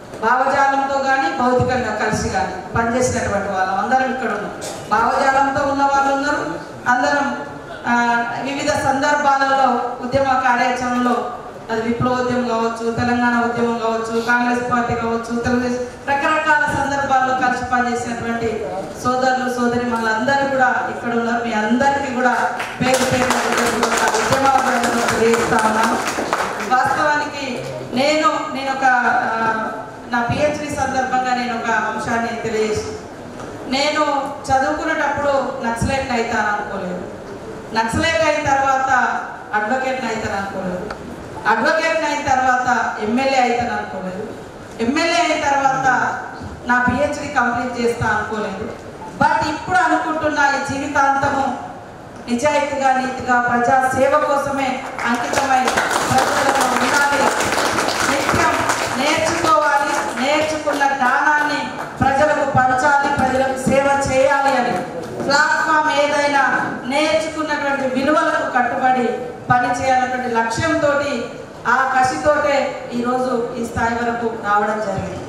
భావజాలంతో కానీ భౌతికంగా కలిసి కానీ పనిచేసినటువంటి వాళ్ళం అందరం ఇక్కడ ఉన్నాం భావజాలంతో ఉన్న వాళ్ళు ఉన్నారు అందరం ఆ, వివిధ సందర్భాలలో ఉద్యమ కార్యాచరణలో అది విప్లవోద్యమం కావచ్చు తెలంగాణ ఉద్యమం కావచ్చు కాంగ్రెస్ పార్టీ కావచ్చు తెలుగుదేశం రకరకాల సందర్భాల్లో కలిసి పనిచేసినటువంటి సోదరులు సోదరి మనందరూ కూడా ఇక్కడ ఉన్నారు మీ అందరికీ కూడా పేరు పేరు ఉద్యమాభివృద్ధిలో తెలియజేస్తా ఉన్నాను వాస్తవానికి నేను నేను ఒక ఆ, నా పిహెచ్డి సందర్భంగా నేను ఒక అంశాన్ని తెలియజేసి నేను చదువుకునేటప్పుడు నక్సలైట్ అవుతాను అనుకోలేదు నక్సలైట్ అయిన తర్వాత అడ్వకేట్ అవుతాను అనుకోలేదు అడ్వకేట్ అయిన తర్వాత ఎమ్మెల్యే అవుతాను అనుకోలేదు ఎమ్మెల్యే అయిన తర్వాత నా పిహెచ్డి కంప్లీట్ చేస్తా అనుకోలేదు బట్ ఇప్పుడు అనుకుంటున్న ఈ జీవితాంతము నిజాయితీగా నీతిగా ప్రజా సేవ కోసమే అంకితమై ప్రజలలో ఉండాలి నిత్యం నేర్చుకోవాలి నేర్చుకున్న జ్ఞానాన్ని ప్రజలకు పంచాలి ప్రజలకు సేవ చేయాలి అని ప్లాట్ఫామ్ ఏదైనా నేర్చుకున్నటువంటి విలువలకు కట్టుబడి పని చేయాలన్నటువంటి లక్ష్యంతో ఆ కసితోటే ఈరోజు ఈ స్థాయి వరకు రావడం జరిగింది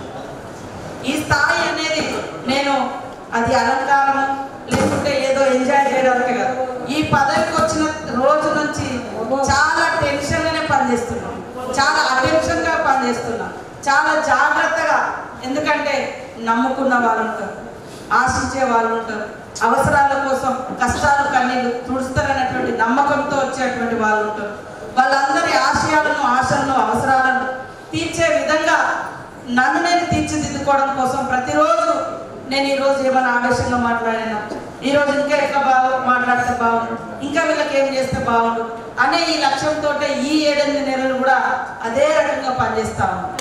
ఈ స్థాయి అనేది నేను అది అలంకారము లేకుంటే ఏదో ఎంజాయ్ చేయడానికి కాదు ఈ పదవికి వచ్చిన రోజు నుంచి చాలా టెన్షన్గానే పనిచేస్తున్నాం చాలా అటెన్షన్గా పనిచేస్తున్నాం చాలా జాగ్రత్తగా ఎందుకంటే నమ్ముకున్న వాళ్ళు ఉంటారు ఆశించే వాళ్ళు ఉంటారు అవసరాల కోసం కష్టాలు కన్నీళ్ళు తుడుస్తారనేటువంటి నమ్మకంతో వచ్చేటువంటి వాళ్ళు ఉంటారు వాళ్ళందరి ఆశయాలను ఆశలను అవసరాలను తీర్చే విధంగా నన్ను నేను తీర్చిదిద్దుకోవడం కోసం ప్రతిరోజు నేను ఈరోజు ఏమైనా ఆవేశంగా మాట్లాడినా ఈరోజు ఇంకా ఎట్లా బాగా మాట్లాడితే బాగుండు ఇంకా వీళ్ళకి ఏం చేస్తే బాగుండు అనే ఈ లక్ష్యంతో ఈ ఏడెనిమిది నెలలు కూడా అదే రకంగా పనిచేస్తా ఉన్నాను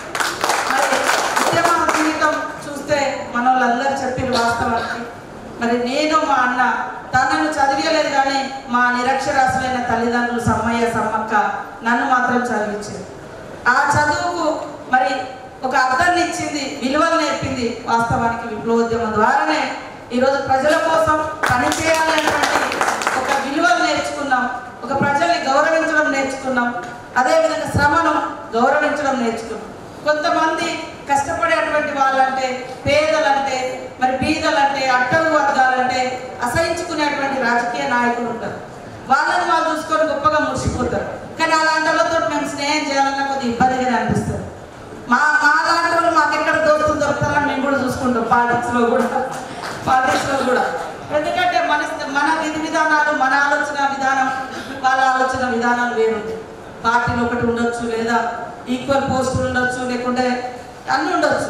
మరి ఉద్యమ జీవితం చూస్తే మన వాళ్ళందరూ చెప్పిన వాస్తవానికి మరి నేను మా అన్న తనను చదివలేదు కానీ మా నిరక్షరాస్యులైన తల్లిదండ్రులు సమ్మయ్య సమ్మక్క నన్ను మాత్రం చదివించింది ఆ చదువుకు మరి ఒక అర్థాన్ని ఇచ్చింది విలువలు నేర్పింది వాస్తవానికి విప్లవోద్యమం ద్వారానే ఈరోజు ప్రజల కోసం పనిచేయాలి అనేటువంటి ఒక విలువలు నేర్చుకున్నాం ఒక ప్రజల్ని గౌరవించడం నేర్చుకున్నాం అదేవిధంగా శ్రమను గౌరవించడం నేర్చుకున్నాం కొంతమంది కష్టపడేటువంటి వాళ్ళంటే పేదలంటే మరి బీదలంటే అట్టడు వర్గాలంటే అసహించుకునేటువంటి రాజకీయ నాయకులు ఉంటారు వాళ్ళని వాళ్ళు చూసుకొని గొప్పగా మురిసిపోతారు కానీ అలాంటి వాళ్ళతో మేము స్నేహం చేయాలన్నా కొద్దిగా ఇబ్బందిగానే అనిపిస్తుంది మా మా లాంటి వాళ్ళు మాకు ఎక్కడ దోస్తులు దొరుకుతారని మేము కూడా చూసుకుంటాం పాలిటిక్స్లో కూడా పాలిటిక్స్లో కూడా ఎందుకంటే మన మన విధి విధానాలు మన ఆలోచన విధానం వాళ్ళ ఆలోచన విధానాలు వేరుంటాయి పార్టీలు ఒకటి ఉండొచ్చు లేదా ఈక్వల్ పోస్టులు ఉండొచ్చు లేకుంటే అన్నీ ఉండొచ్చు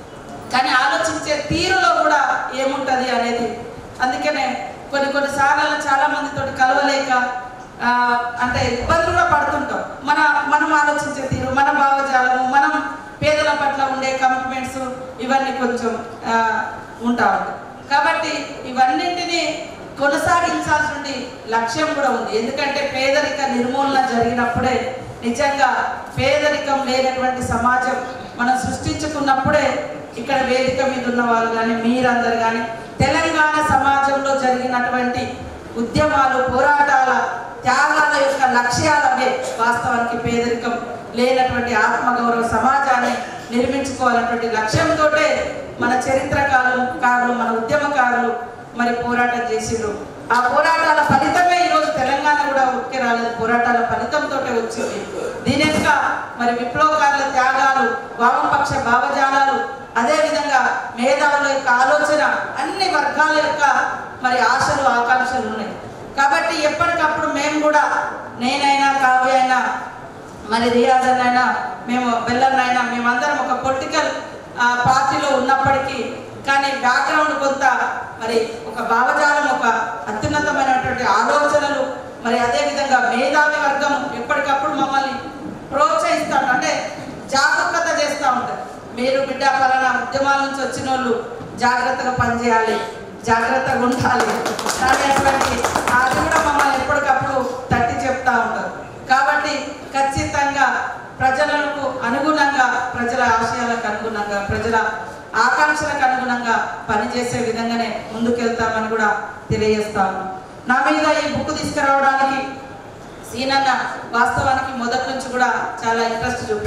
కానీ ఆలోచించే తీరులో కూడా ఏముంటది అనేది అందుకనే కొన్ని కొన్ని సార్లు చాలా మందితో కలవలేక ఆ, అంటే ఇబ్బందులు కూడా పడుతుంటాం మన మనం ఆలోచించే తీరు మన భావజాలము మనం పేదల పట్ల ఉండే కమిట్మెంట్స్ ఇవన్నీ కొంచెం ఆ, ఉంటా ఉంటాయి కాబట్టి ఇవన్నింటినీ కొనసాగించాల్సిన లక్ష్యం కూడా ఉంది ఎందుకంటే పేదరిక నిర్మూలన జరిగినప్పుడే నిజంగా పేదరికం లేనటువంటి సమాజం మనం సృష్టించుకున్నప్పుడే ఇక్కడ వేదిక మీద ఉన్న వాళ్ళు కానీ మీరందరు కానీ తెలంగాణ సమాజంలో జరిగినటువంటి ఉద్యమాలు పోరాటాల త్యాగాల యొక్క లక్ష్యాలనే వాస్తవానికి పేదరికం లేనటువంటి ఆత్మగౌరవ సమాజాన్ని నిర్మించుకోవాలన్నటువంటి లక్ష్యంతో మన చరిత్రకారులు కారులు మన ఉద్యమకారులు మరి పోరాటం చేసిండ్రు ఆ పోరాటాల ఫలితమే ఈరోజు తెలంగాణ కూడా ఉక్కి రాలేదు పోరాటాల ఫలితంతో వచ్చింది దీని యొక్క మరి విప్లవకారుల త్యాగాలు వామపక్ష భావజాలాలు అదేవిధంగా మేధావుల యొక్క ఆలోచన అన్ని వర్గాల యొక్క మరి ఆశలు ఆకాంక్షలు ఉన్నాయి కాబట్టి ఎప్పటికప్పుడు మేము కూడా నేనైనా కావ్య అయినా మరి రియాజ్ అయినా మేము బెల్లన్ అయినా మేమందరం ఒక పొలిటికల్ పార్టీలో ఉన్నప్పటికీ కానీ బ్యాక్గ్రౌండ్ కొంత మరి ఒక భావజాలం ఒక అత్యున్నతమైనటువంటి ఆలోచనలు మరి అదేవిధంగా మేధావి వర్గం ఎప్పటికప్పుడు మమ్మల్ని ప్రోత్సహిస్తాం అంటే జాగరూకత చేస్తూ ఉంటారు మీరు బిడ్డ పలానా ఉద్యమాల నుంచి వచ్చిన వాళ్ళు జాగ్రత్తగా పనిచేయాలి జాగ్రత్తగా ఉండాలి అనేటువంటి అది కూడా మమ్మల్ని ఎప్పటికప్పుడు తట్టి చెప్తా ఉంటారు కాబట్టి ఖచ్చితంగా ప్రజలకు అనుగుణంగా ప్రజల ఆశయాలకు అనుగుణంగా ప్రజల ఆకాంక్షలకు అనుగుణంగా పనిచేసే విధంగానే ముందుకెళ్తామని కూడా తెలియజేస్తాము నా మీద ఈ బుక్ తీసుకురావడానికి సీనన్న వాస్తవానికి మొదటి నుంచి కూడా చాలా ఇంట్రెస్ట్ చూపాడు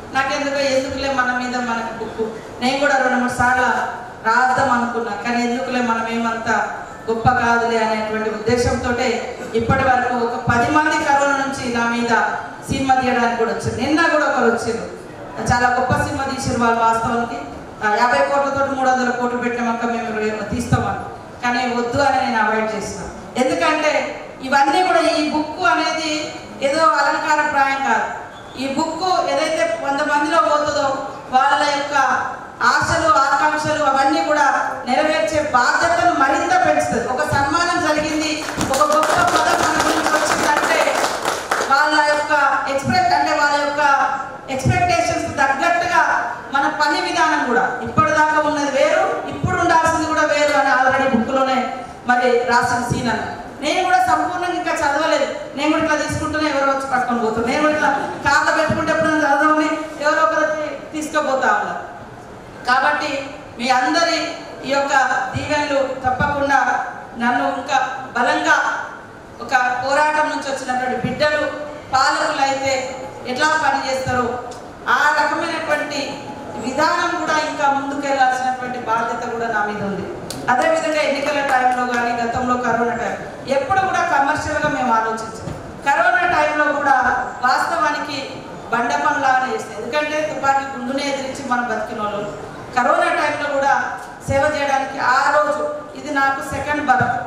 నాకెందుకో ఎందుకులే మన మీద మనకు బుక్ నేను కూడా రెండు మూడు సార్లు రాద్దాం అనుకున్నా కానీ ఎందుకులే మనం ఏమంత గొప్ప కాదులే అనేటువంటి ఉద్దేశంతో ఇప్పటి వరకు ఒక పది మంది కరోనా నుంచి నా మీద సినిమా తీయడానికి కూడా వచ్చారు నిన్న కూడా ఒకరు వచ్చారు చాలా గొప్ప సినిమా తీసారు వాళ్ళు వాస్తవానికి ఆ, యాభై కోట్లతో మూడు వందల కోట్లు పెట్టినామక్క మేము రే- తీస్తామని కానీ వద్దు అని నేను అవాయిడ్ చేసిన ఎందుకంటే ఇవన్నీ కూడా ఈ బుక్ అనేది ఏదో అలంకార ప్రాయం కాదు ఈ బుక్ ఏదైతే వంద మందిలో పోతుందో వాళ్ళ యొక్క ఆశలు ఆకాంక్షలు అవన్నీ కూడా నెరవేర్చే బాధ్యతను మరింత పెంచుతుంది ఒక సన్మానం జరిగింది ఒక గొప్ప పదం మన గురించి వచ్చిందంటే వాళ్ళ యొక్క ఎక్స్ప్రెస్ అంటే వాళ్ళ యొక్క ఎక్స్పెక్టేషన్స్ తగ్గట్టుగా మన పని విధానం కూడా ఇప్పటిదాకా ఉన్నది వేరు ఇప్పుడు ఉండాల్సింది కూడా వేరు అని ఆల్రెడీ బుక్లోనే మరి రాసిన సీన్ అన్న నేను కూడా సంపూర్ణంగా ఇంకా చదవలేదు నేను కూడా ఇట్లా తీసుకుంటూనే ఎవరో వచ్చి పట్టుకొని పోతాను నేను కూడా ఇట్లా కార్లో పెట్టుకుంటే ఎప్పుడు చదవని ఎవరో ఒకరు వచ్చి తీసుకుపోతా ఉన్నారు కాబట్టి మీ అందరి ఈ యొక్క దీవెనలు తప్పకుండా నన్ను ఇంకా బలంగా ఒక పోరాటం నుంచి వచ్చినటువంటి బిడ్డలు పాలకులు అయితే ఎట్లా పనిచేస్తారో ఆ రకమైనటువంటి విధానం కూడా ఇంకా ముందుకెళ్లాల్సినటువంటి బాధ్యత కూడా నా మీద ఉంది అదేవిధంగా ఎన్నికల టైంలో కానీ గతంలో కరోనా టైం ఎప్పుడు కూడా కమర్షియల్గా మేము ఆలోచించాం కరోనా టైంలో కూడా వాస్తవానికి బండ పనులాగానే చేస్తాం ఎందుకంటే తుపాకీ గుండునే ఎదిరించి మనం బతికిన వాళ్ళు కరోనా టైంలో కూడా సేవ చేయడానికి ఆ రోజు ఇది నాకు సెకండ్ బర్త్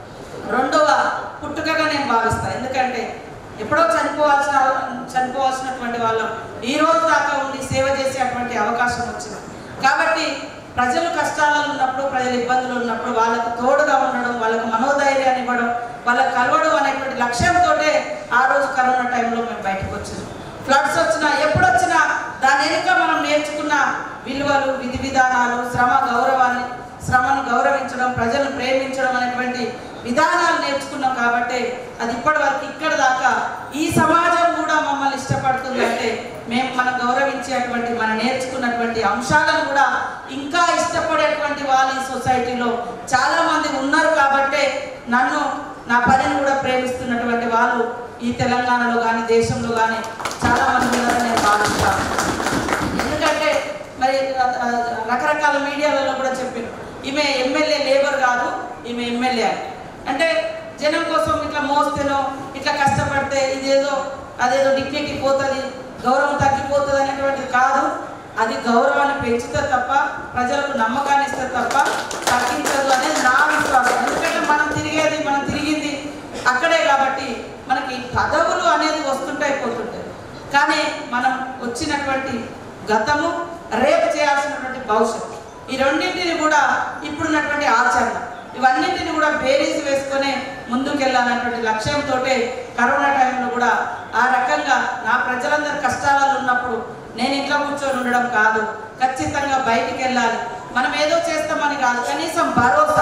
రెండవ పుట్టుకగా నేను భావిస్తాను ఎందుకంటే ఎప్పుడో చనిపోవాల్సిన చనిపోవాల్సినటువంటి వాళ్ళం ఈ రోజు దాకా ఉండి సేవ చేసేటువంటి అవకాశం వచ్చింది కాబట్టి ప్రజలు కష్టాలలో ఉన్నప్పుడు ప్రజలు ఇబ్బందులు ఉన్నప్పుడు వాళ్ళకు తోడుగా ఉండడం వాళ్ళకు మనోధైర్యాన్ని ఇవ్వడం వాళ్ళకు కలవడం అనేటువంటి లక్ష్యంతో ఆ రోజు కరోనా టైంలో మేము బయటకు వచ్చాము ఫ్లడ్స్ వచ్చినా ఎప్పుడు వచ్చినా దాని వెనుక మనం నేర్చుకున్న విలువలు విధి విధానాలు శ్రమ గౌరవాన్ని శ్రమను గౌరవించడం ప్రజలను ప్రేమించడం అనేటువంటి విధానాలు నేర్చుకున్నాం కాబట్టి అది ఇప్పటి వరకు ఇక్కడ దాకా ఈ సమాజం కూడా మమ్మల్ని ఇష్టపడుతుందంటే మేము మనం గౌరవించేటువంటి మనం నేర్చుకున్నటువంటి అంశాలను కూడా ఇంకా ఇష్టపడేటువంటి వాళ్ళు ఈ సొసైటీలో చాలా మంది ఉన్నారు కాబట్టే నన్ను నా పనిని కూడా ప్రేమిస్తున్నటువంటి వాళ్ళు ఈ తెలంగాణలో కానీ దేశంలో కానీ చాలా మంది ఉన్నారని నేను భావిస్తాను ఎందుకంటే మరి ఆ, ఆ, రకరకాల మీడియాలలో కూడా చెప్పారు ఈమె ఎమ్మెల్యే లేబర్ కాదు ఈమె ఎమ్మెల్యే అని అంటే జనం కోసం ఇట్లా మోస్తేనో ఇట్లా కష్టపడితే ఇదేదో అదేదో డిగ్నిటీ పోతుంది గౌరవం తగ్గిపోతుంది అనేటువంటిది కాదు అది గౌరవాన్ని పెంచుతుంది తప్ప ప్రజలకు నమ్మకాన్ని ఇస్తుంది తప్ప తగ్గించదు అనేది నా విశ్వాసం ఎందుకంటే మనం తిరిగేది మనం తిరిగింది అక్కడే కాబట్టి మనకి పదవులు అనేది వస్తుంటాయి పోతుంటాయి కానీ మనం వచ్చినటువంటి గతము రేపు చేయాల్సినటువంటి భవిష్యత్తు ఈ రెండింటిని కూడా ఇప్పుడున్నటువంటి ఆచరణ ఇవన్నింటిని కూడా బేరీజ్ వేసుకొని ముందుకెళ్ళాలన్నటువంటి లక్ష్యంతో కరోనా టైంలో కూడా ఆ రకంగా నా ప్రజలందరూ కష్టాలలో ఉన్నప్పుడు నేను ఇంట్లో కూర్చొని ఉండడం కాదు ఖచ్చితంగా బయటికి వెళ్ళాలి మనం ఏదో చేస్తామని కాదు కనీసం భరోసా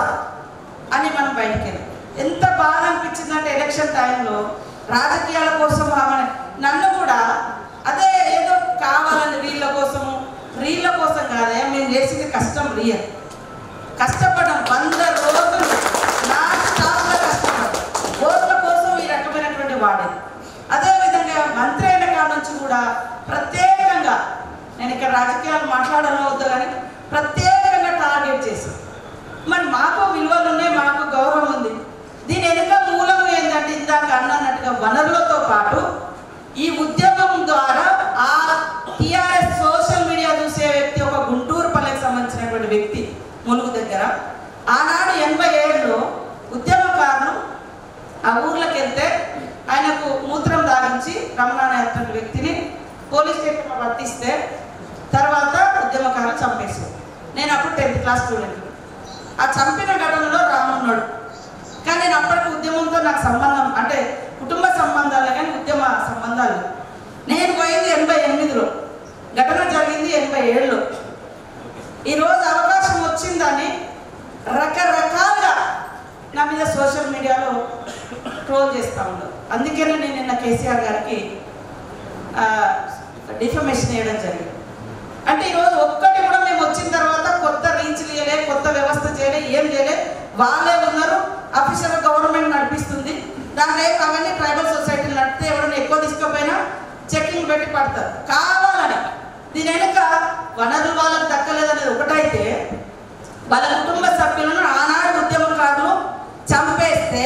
అని మనం బయటికి వెళ్ళాం ఎంత బాధ అనిపించిందంటే ఎలక్షన్ టైంలో రాజకీయాల కోసం ఆమె నన్ను కూడా అదే ఏదో కావాలని వీళ్ళ కోసము వీళ్ళ కోసం కాదే మేము చేసింది కష్టం రియల్ కష్టపడడం వంద రోజులు నా స్టాఫ్లో కష్టపడ్డాం ఓట్ల కోసం ఈ రకమైనటువంటి వాడేది అదేవిధంగా మంత్రి అయిన కాడ నుంచి కూడా ప్రత్యేకంగా నేను ఇక్కడ రాజకీయాలు మాట్లాడాలో వద్దు కానీ ప్రత్యేకంగా టార్గెట్ చేసి మరి మాకు విలువలు ఉన్నాయి మాకు గౌరవం ఉంది దీని వెనుక మూలం ఏంటంటే ఇందాక అన్నట్టుగా వనరులతో పాటు ఈ ఉద్యమం ద్వారా ఆ టిఆర్ఎస్ సోషల్ మీడియా చూసే వ్యక్తి ఒక గుంటూరు పల్లెకి సంబంధించినటువంటి వ్యక్తి ములుగు దగ్గర ఆనాడు ఎనభై ఏడులో ఉద్యమకారులు ఆ ఊర్లోకి వెళ్తే ఆయనకు మూత్రం దాగించి రమణాన అనే వ్యక్తిని పోలీస్ స్టేషన్లో పట్టిస్తే తర్వాత ఉద్యమకారులు చంపేశారు నేను అప్పుడు టెన్త్ క్లాస్ స్టూడెంట్ ఆ చంపిన ఘటనలో రామున్నాడు కానీ నేను అప్పటికి ఉద్యమంతో నాకు సంబంధం అంటే కుటుంబ సంబంధాలే కానీ ఉద్యమ సంబంధాలు లేవు. నేను పోయింది ఎనభై ఎనిమిదిలో ఘటన జరిగింది ఎనభై ఏడులో ఈరోజు అవకాశం వచ్చిందని రకరకాలుగా నా మీద సోషల్ మీడియాలో ట్రోల్ చేస్తూ ఉన్నారు అందుకనే నేను నిన్న కేసీఆర్ గారికి డిఫమేషన్ వేయడం జరిగింది అంటే ఈరోజు ఒక్కటి కూడా మేము వచ్చిన తర్వాత కొత్త రీచ్లు చేయలే కొత్త వ్యవస్థ చేయలే ఏం చేయలే వాళ్ళే ఉన్నారు అఫీషియల్ గవర్నమెంట్ నడిపిస్తుంది దాంట్లో ఏం అవన్నీ ట్రైబల్ సొసైటీలు నడిపితే ఎవరైనా ఎక్కువ తీసుకోపోయినా చెకింగ్ పెట్టి పడతారు కావాలని దీని వెనుక వనరులు వాళ్ళకు దక్కలేదనేది ఒకటైతే వాళ్ళ కుటుంబ సభ్యులను ఆనాడు ఉద్యమకారులు చంపేస్తే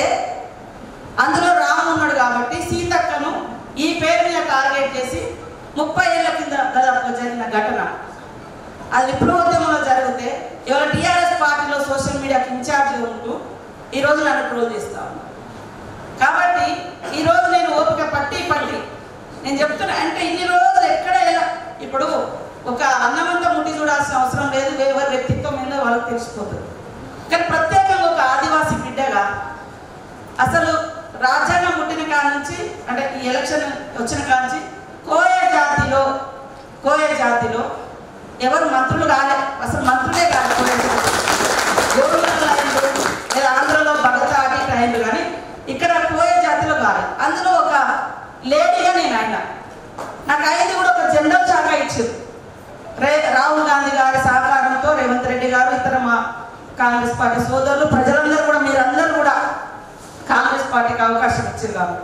అందులో రాము ఉన్నాడు కాబట్టి సీతక్కను ఈ పేరు మీద టార్గెట్ చేసి ముప్పై ఏళ్ల కింద దాదాపుగా జరిగిన ఘటన అది విప్లవోద్యమంలో జరిగితే ఇవాళ టీఆర్ఎస్ పార్టీలో సోషల్ మీడియాకి ఇన్ఛార్జ్గా ఉంటూ ఈరోజు నన్ను ట్రోల్ చేస్తా ఉన్నా కాబట్టి ఈరోజు నేను ఓపిక పట్టి పట్టి నేను చెప్తున్నా అంటే ఇన్ని రోజులు ఎక్కడ ఎలా ఇప్పుడు ఒక అన్నమంతా ముట్టి చూడాల్సిన అవసరం లేదు ఎవరి వ్యక్తిత్వం ఏందో వాళ్ళకి తెలిసిపోతుంది కానీ ప్రత్యేకంగా ఒక ఆదివాసీ బిడ్డగా అసలు రాజ్యాంగం పుట్టిన కాడ నుంచి అంటే ఈ ఎలక్షన్ వచ్చిన కాడ నుంచి కోయ జాతిలో కోయ జాతిలో ఎవరు మంత్రులు కాలే అసలు మంత్రులే కాదు కోయ జాతి. గోరుమల్ల అయిండు, లేదా ఆంధ్రలో భగత ఆడి అయిండు కానీ ఇక్కడ కోయ జాతిలో కాదు అందులో ఒక లేడీగా నేను ఆయన నాకు అయింది కూడా ఒక జనరల్ శాఖ ఇచ్చారు రే రాహుల్ గాంధీ గారి సహకారంతో రేవంత్ రెడ్డి గారు ఇతర మా కాంగ్రెస్ పార్టీ సోదరులు ప్రజలందరూ కూడా మీరందరూ కూడా కాంగ్రెస్ పార్టీకి అవకాశం ఇచ్చారు కాబట్టి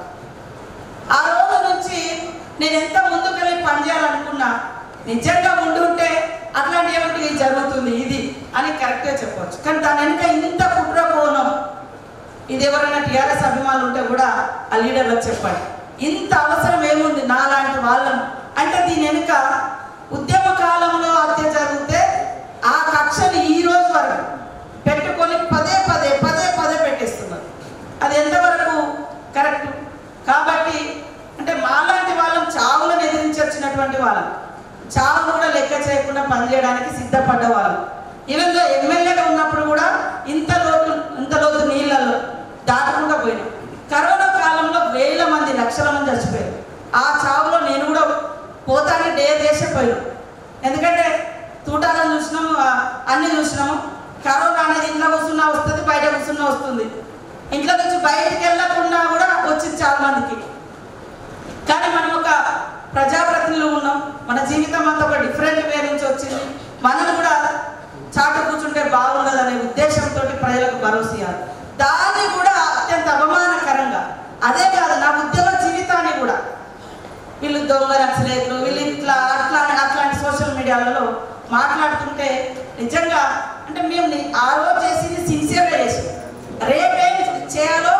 ఆ రోజు నుంచి నేను ఎంత ముందుకెళ్ళి పనిచేయాలనుకున్నా నిజంగా ఉండుంటే అట్లాంటి ఏమిటి జరుగుతుంది ఇది అని కరెక్ట్గా చెప్పవచ్చు కానీ దాని వెనుక ఇంత కుట్ర కోణం ఇది ఎవరైనా టీఆర్ఎస్ అభిమానులు ఉంటే కూడా ఆ లీడర్లకు చెప్పండి ఇంత అవసరం ఏముంది నాలాంటి వాళ్ళను అంటే దీని వెనుక ఉద్యమ కాలంలో హత్య జరిగితే ఆ కక్షని ఈ రోజు వరకు పెట్టుకొని పదే పదే పదే పదే పెట్టేస్తున్నారు అది ఎంతవరకు కరెక్ట్ కాబట్టి అంటే మాలాంటి వాళ్ళం చావులను ఎదిరించి వచ్చినటువంటి వాళ్ళం చావు కూడా లెక్క చేయకుండా పనిచేయడానికి సిద్ధపడ్డ వాళ్ళం ఈవెన్ దో ఎమ్మెల్యేగా ఉన్నప్పుడు కూడా ఇంత లోతు ఇంత లోతు నీళ్ళలో దాటకుండా పోయినాం కరోనా కాలంలో వేల మంది లక్షల మంది చచ్చిపోయారు ఆ చావులో నేను కూడా పోతానే డే చేసే పోయినాం ఎందుకంటే తూటాలను చూసినాము ఆ, అన్ని చూసినాము కరోనా అనేది ఇంట్లో కూర్చున్నా వస్తుంది బయట కూర్చున్నా వస్తుంది ఇంట్లో నుంచి బయటికి వెళ్ళకుండా కూడా వచ్చింది చాలా మందికి కానీ మనం ఒక ప్రజాప్రతినిధులు ఉన్నాం మన జీవితం అంతా ఒక డిఫరెంట్ వే నుంచి వచ్చింది మనం కూడా చాటు కూర్చుంటే బాగుండదు అనే ఉద్దేశంతో ప్రజలకు భరోసా ఇవ్వాలి దాన్ని కూడా అత్యంత అవమానకరంగా అదే కాదు నా ఉద్యోగ జీవితాన్ని కూడా వీళ్ళు దొంగ నక్సలేట్లు వీళ్ళు ఇట్లా అట్లా అని అట్లాంటి సోషల్ మీడియాలలో మాట్లాడుతుంటే నిజంగా అంటే మేము ని- ఆ రోజు చేసింది సిన్సియర్గా చేసాం రేపేం చేయాలో